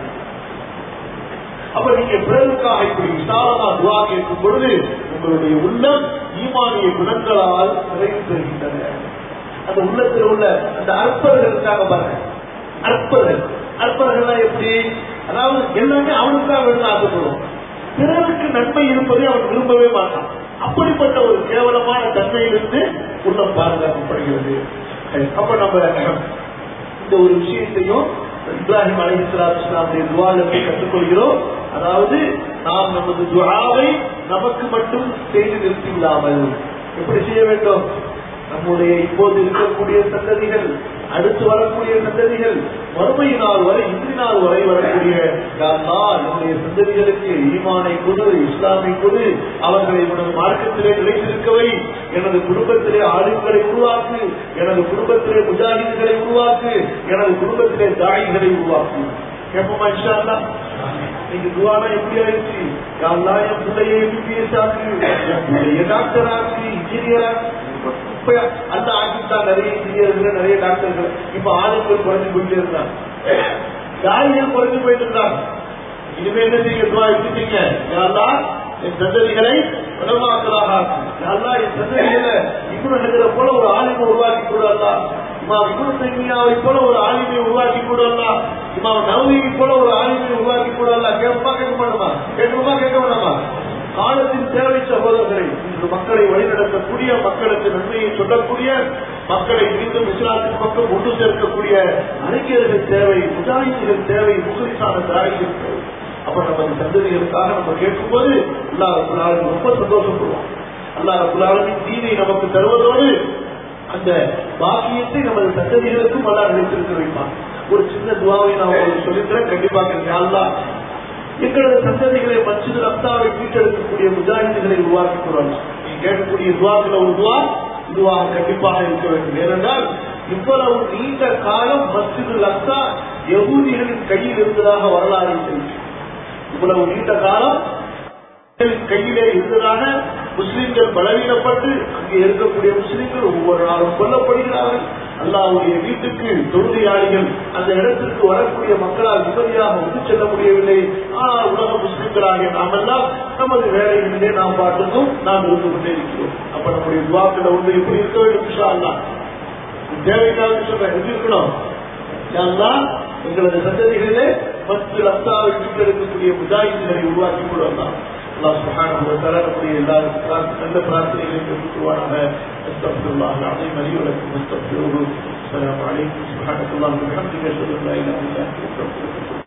அப்ப நீங்க பிறருக்காக இப்படி விசாலமா துவா கேட்கும் பொழுது உங்களுடைய உள்ளம் ஈமானிய குணங்களால் நிறைவு பெறுகின்றன அந்த உள்ளத்தில் உள்ள அந்த அற்பர்கள் இருக்காங்க பாருங்க அற்பர்கள் அற்பர்கள்லாம் எப்படி அதாவது எல்லாமே அவனுக்காக வேணும் ஆசைப்படும் பிறருக்கு நன்மை இருப்பதை அவன் விரும்பவே மாட்டான் அப்படிப்பட்ட ஒரு கேவலமான தன்மையிலிருந்து உள்ளம் பாதுகாக்கப்படுகிறது அப்ப நம்ம இந்த ஒரு விஷயத்தையும் இப்ராஹிம் அலி இஸ்லாமுடைய துவாலத்தை கற்றுக்கொள்கிறோம் அதாவது நாம் நமது துவாவை நமக்கு மட்டும் செய்து நிறுத்தி விடாமல் எப்படி செய்ய வேண்டும் நம்முடைய இப்போது இருக்கக்கூடிய சந்ததிகள் அடுத்து வரக்கூடிய சந்ததிகள் மறுமை நாள் வரை இன்றி நாள் வரை வரக்கூடிய யா அல்லாஹ், என்னுடைய சந்ததிகளுக்கு ஈமானை கொடு இஸ்லாமை கொடு அவர்களை உனது மார்க்கத்திலே நிலைத்திருக்கவை எனது குடும்பத்திலே ஆளுங்களை உருவாக்கு எனது குடும்பத்திலே முஜாஹித்களை உருவாக்கு எனது குடும்பத்திலே தாயிகளை உருவாக்கு கேட்போமா இன்ஷா அல்லாஹ்? நீங்க துவானா எப்படி ஆயிடுச்சு யா அல்லாஹ், என் பிள்ளையை எம்பிபிஎஸ் ஆக்கு என் பிள்ளைய டாக்டர் ஆக்கு இன்ஜினியர் ஆக்கு இப்ப அந்த ஆக்கித்தான் நிறைய இன்ஜினியர்கள் நிறைய டாக்டர்கள் இப்ப ஆளுங்கள் குறைஞ்சு போயிட்டே இருந்தாங்க தாயிகள் குறைஞ்சு போயிட்டு இருந்தாங்க இனிமே என்ன செய்ய துவா எடுத்துட்டீங்க யாரெல்லாம் என் சந்ததிகளை உணவாக்கலாக யாரெல்லாம் என் சந்ததிகளை இப்னு ஹஜரை போல ஒரு ஆலிமை உருவாக்கி கூடல்லா இமாம் இப்னு தைமியாவை போல ஒரு ஆலிமை உருவாக்கி கூடல்லா இமாம் நவீனை போல ஒரு ஆலிமை உருவாக்கி கூடல்லா கேட்பா கேட்க மாட்டோமா கேட்கணுமா கேட்க வேண்டாமா காலத்தின் தேவை சகோதரர்களை இன்று மக்களை வழிநடத்தக்கூடிய மக்களுக்கு நன்மையை சொல்லக்கூடிய மக்களை மீண்டும் இஸ்லாத்தின் பக்கம் ஒன்று சேர்க்கக்கூடிய அறிஞர்கள் தேவை முஜாஹிதுகள் தேவை முஸ்லிசான தாய்கள் தேவை அப்ப நமது சந்ததிகளுக்காக நம்ம கேட்கும்போது அல்லாஹ் ரபுல் ஆலமீன் ரொம்ப சந்தோஷப்படுவோம் அல்லாஹ் ரபுல் ஆலமீன் தீனை நமக்கு தருவதோடு அந்த பாக்கியத்தை நமது சந்ததிகளுக்கும் அல்லாஹ் நினைத்திருக்க வைப்பான் ஒரு சின்ன துவாவை நான் உங்களுக்கு சொல்லித்தரேன் கண்டிப்பாக கேட்க அல்லாஹ் எங்களது சந்ததிகளை மச்சிது ரப்தாவை மீட்டெடுக்கக்கூடிய முஜாஹிதுகளை உருவாக்கி கொள்ளலாம் நீ கேட்கக்கூடிய துவாக்கள ஒரு துவா இதுவாக கண்டிப்பாக இருக்க வேண்டும் ஏனென்றால் இவ்வளவு நீண்ட காலம் மஸ்ஜிது லக்தா யகூதிகளின் கையில் இருந்ததாக வரலாறு தெரிவிக்கும் இவ்வளவு நீண்ட காலம் கையிலே இருந்ததான முஸ்லிம்கள் பலவீனப்பட்டு அங்கே இருக்கக்கூடிய முஸ்லிம்கள் ஒவ்வொரு நாளும் கொல்லப்படுகிறார்கள் அல்லாவுடைய வீட்டுக்கு தொழுகையாளிகள் அந்த இடத்திற்கு வரக்கூடிய மக்களால் நிம்மதியாக வந்து செல்ல முடியவில்லை ஆனால் உலக முஸ்லிம்களாகிய நாமெல்லாம் நமது வேலைகளிலே நாம் பாட்டுக்கும் நாம் இருந்து கொண்டே இருக்கிறோம் அப்ப நம்முடைய துவாக்களை ஒன்று எப்படி இருக்க வேண்டும் இன்ஷா அல்லாஹ் தேவைக்காக சொல்றேன் எப்படி இருக்கணும் யாரெல்லாம் எங்களது சந்ததிகளிலே பத்து லட்சாவை மீட்டெடுக்கக்கூடிய முஜாஹிதுகளை உருவாக்கி கொண்டு வந்தான் அல்லாஹ் சுப்ஹானஹு வ தஆலா நம்முடைய எல்லா நல்ல பிரார்த்தனைகளையும் பெற்றுவானாக அஸ்தக்ஃபிருல்லாஹ் அலீம் அலி வலக்கும் அஸ்தக்ஃபிருஹு அஸ்ஸலாமு அலைக்கும் சுப்ஹானல்லாஹி வ பிஹம்திஹி அஷ்ஹது அன் லா இலாஹா இல்லா அன்த அஸ்தக்ஃபிருக்க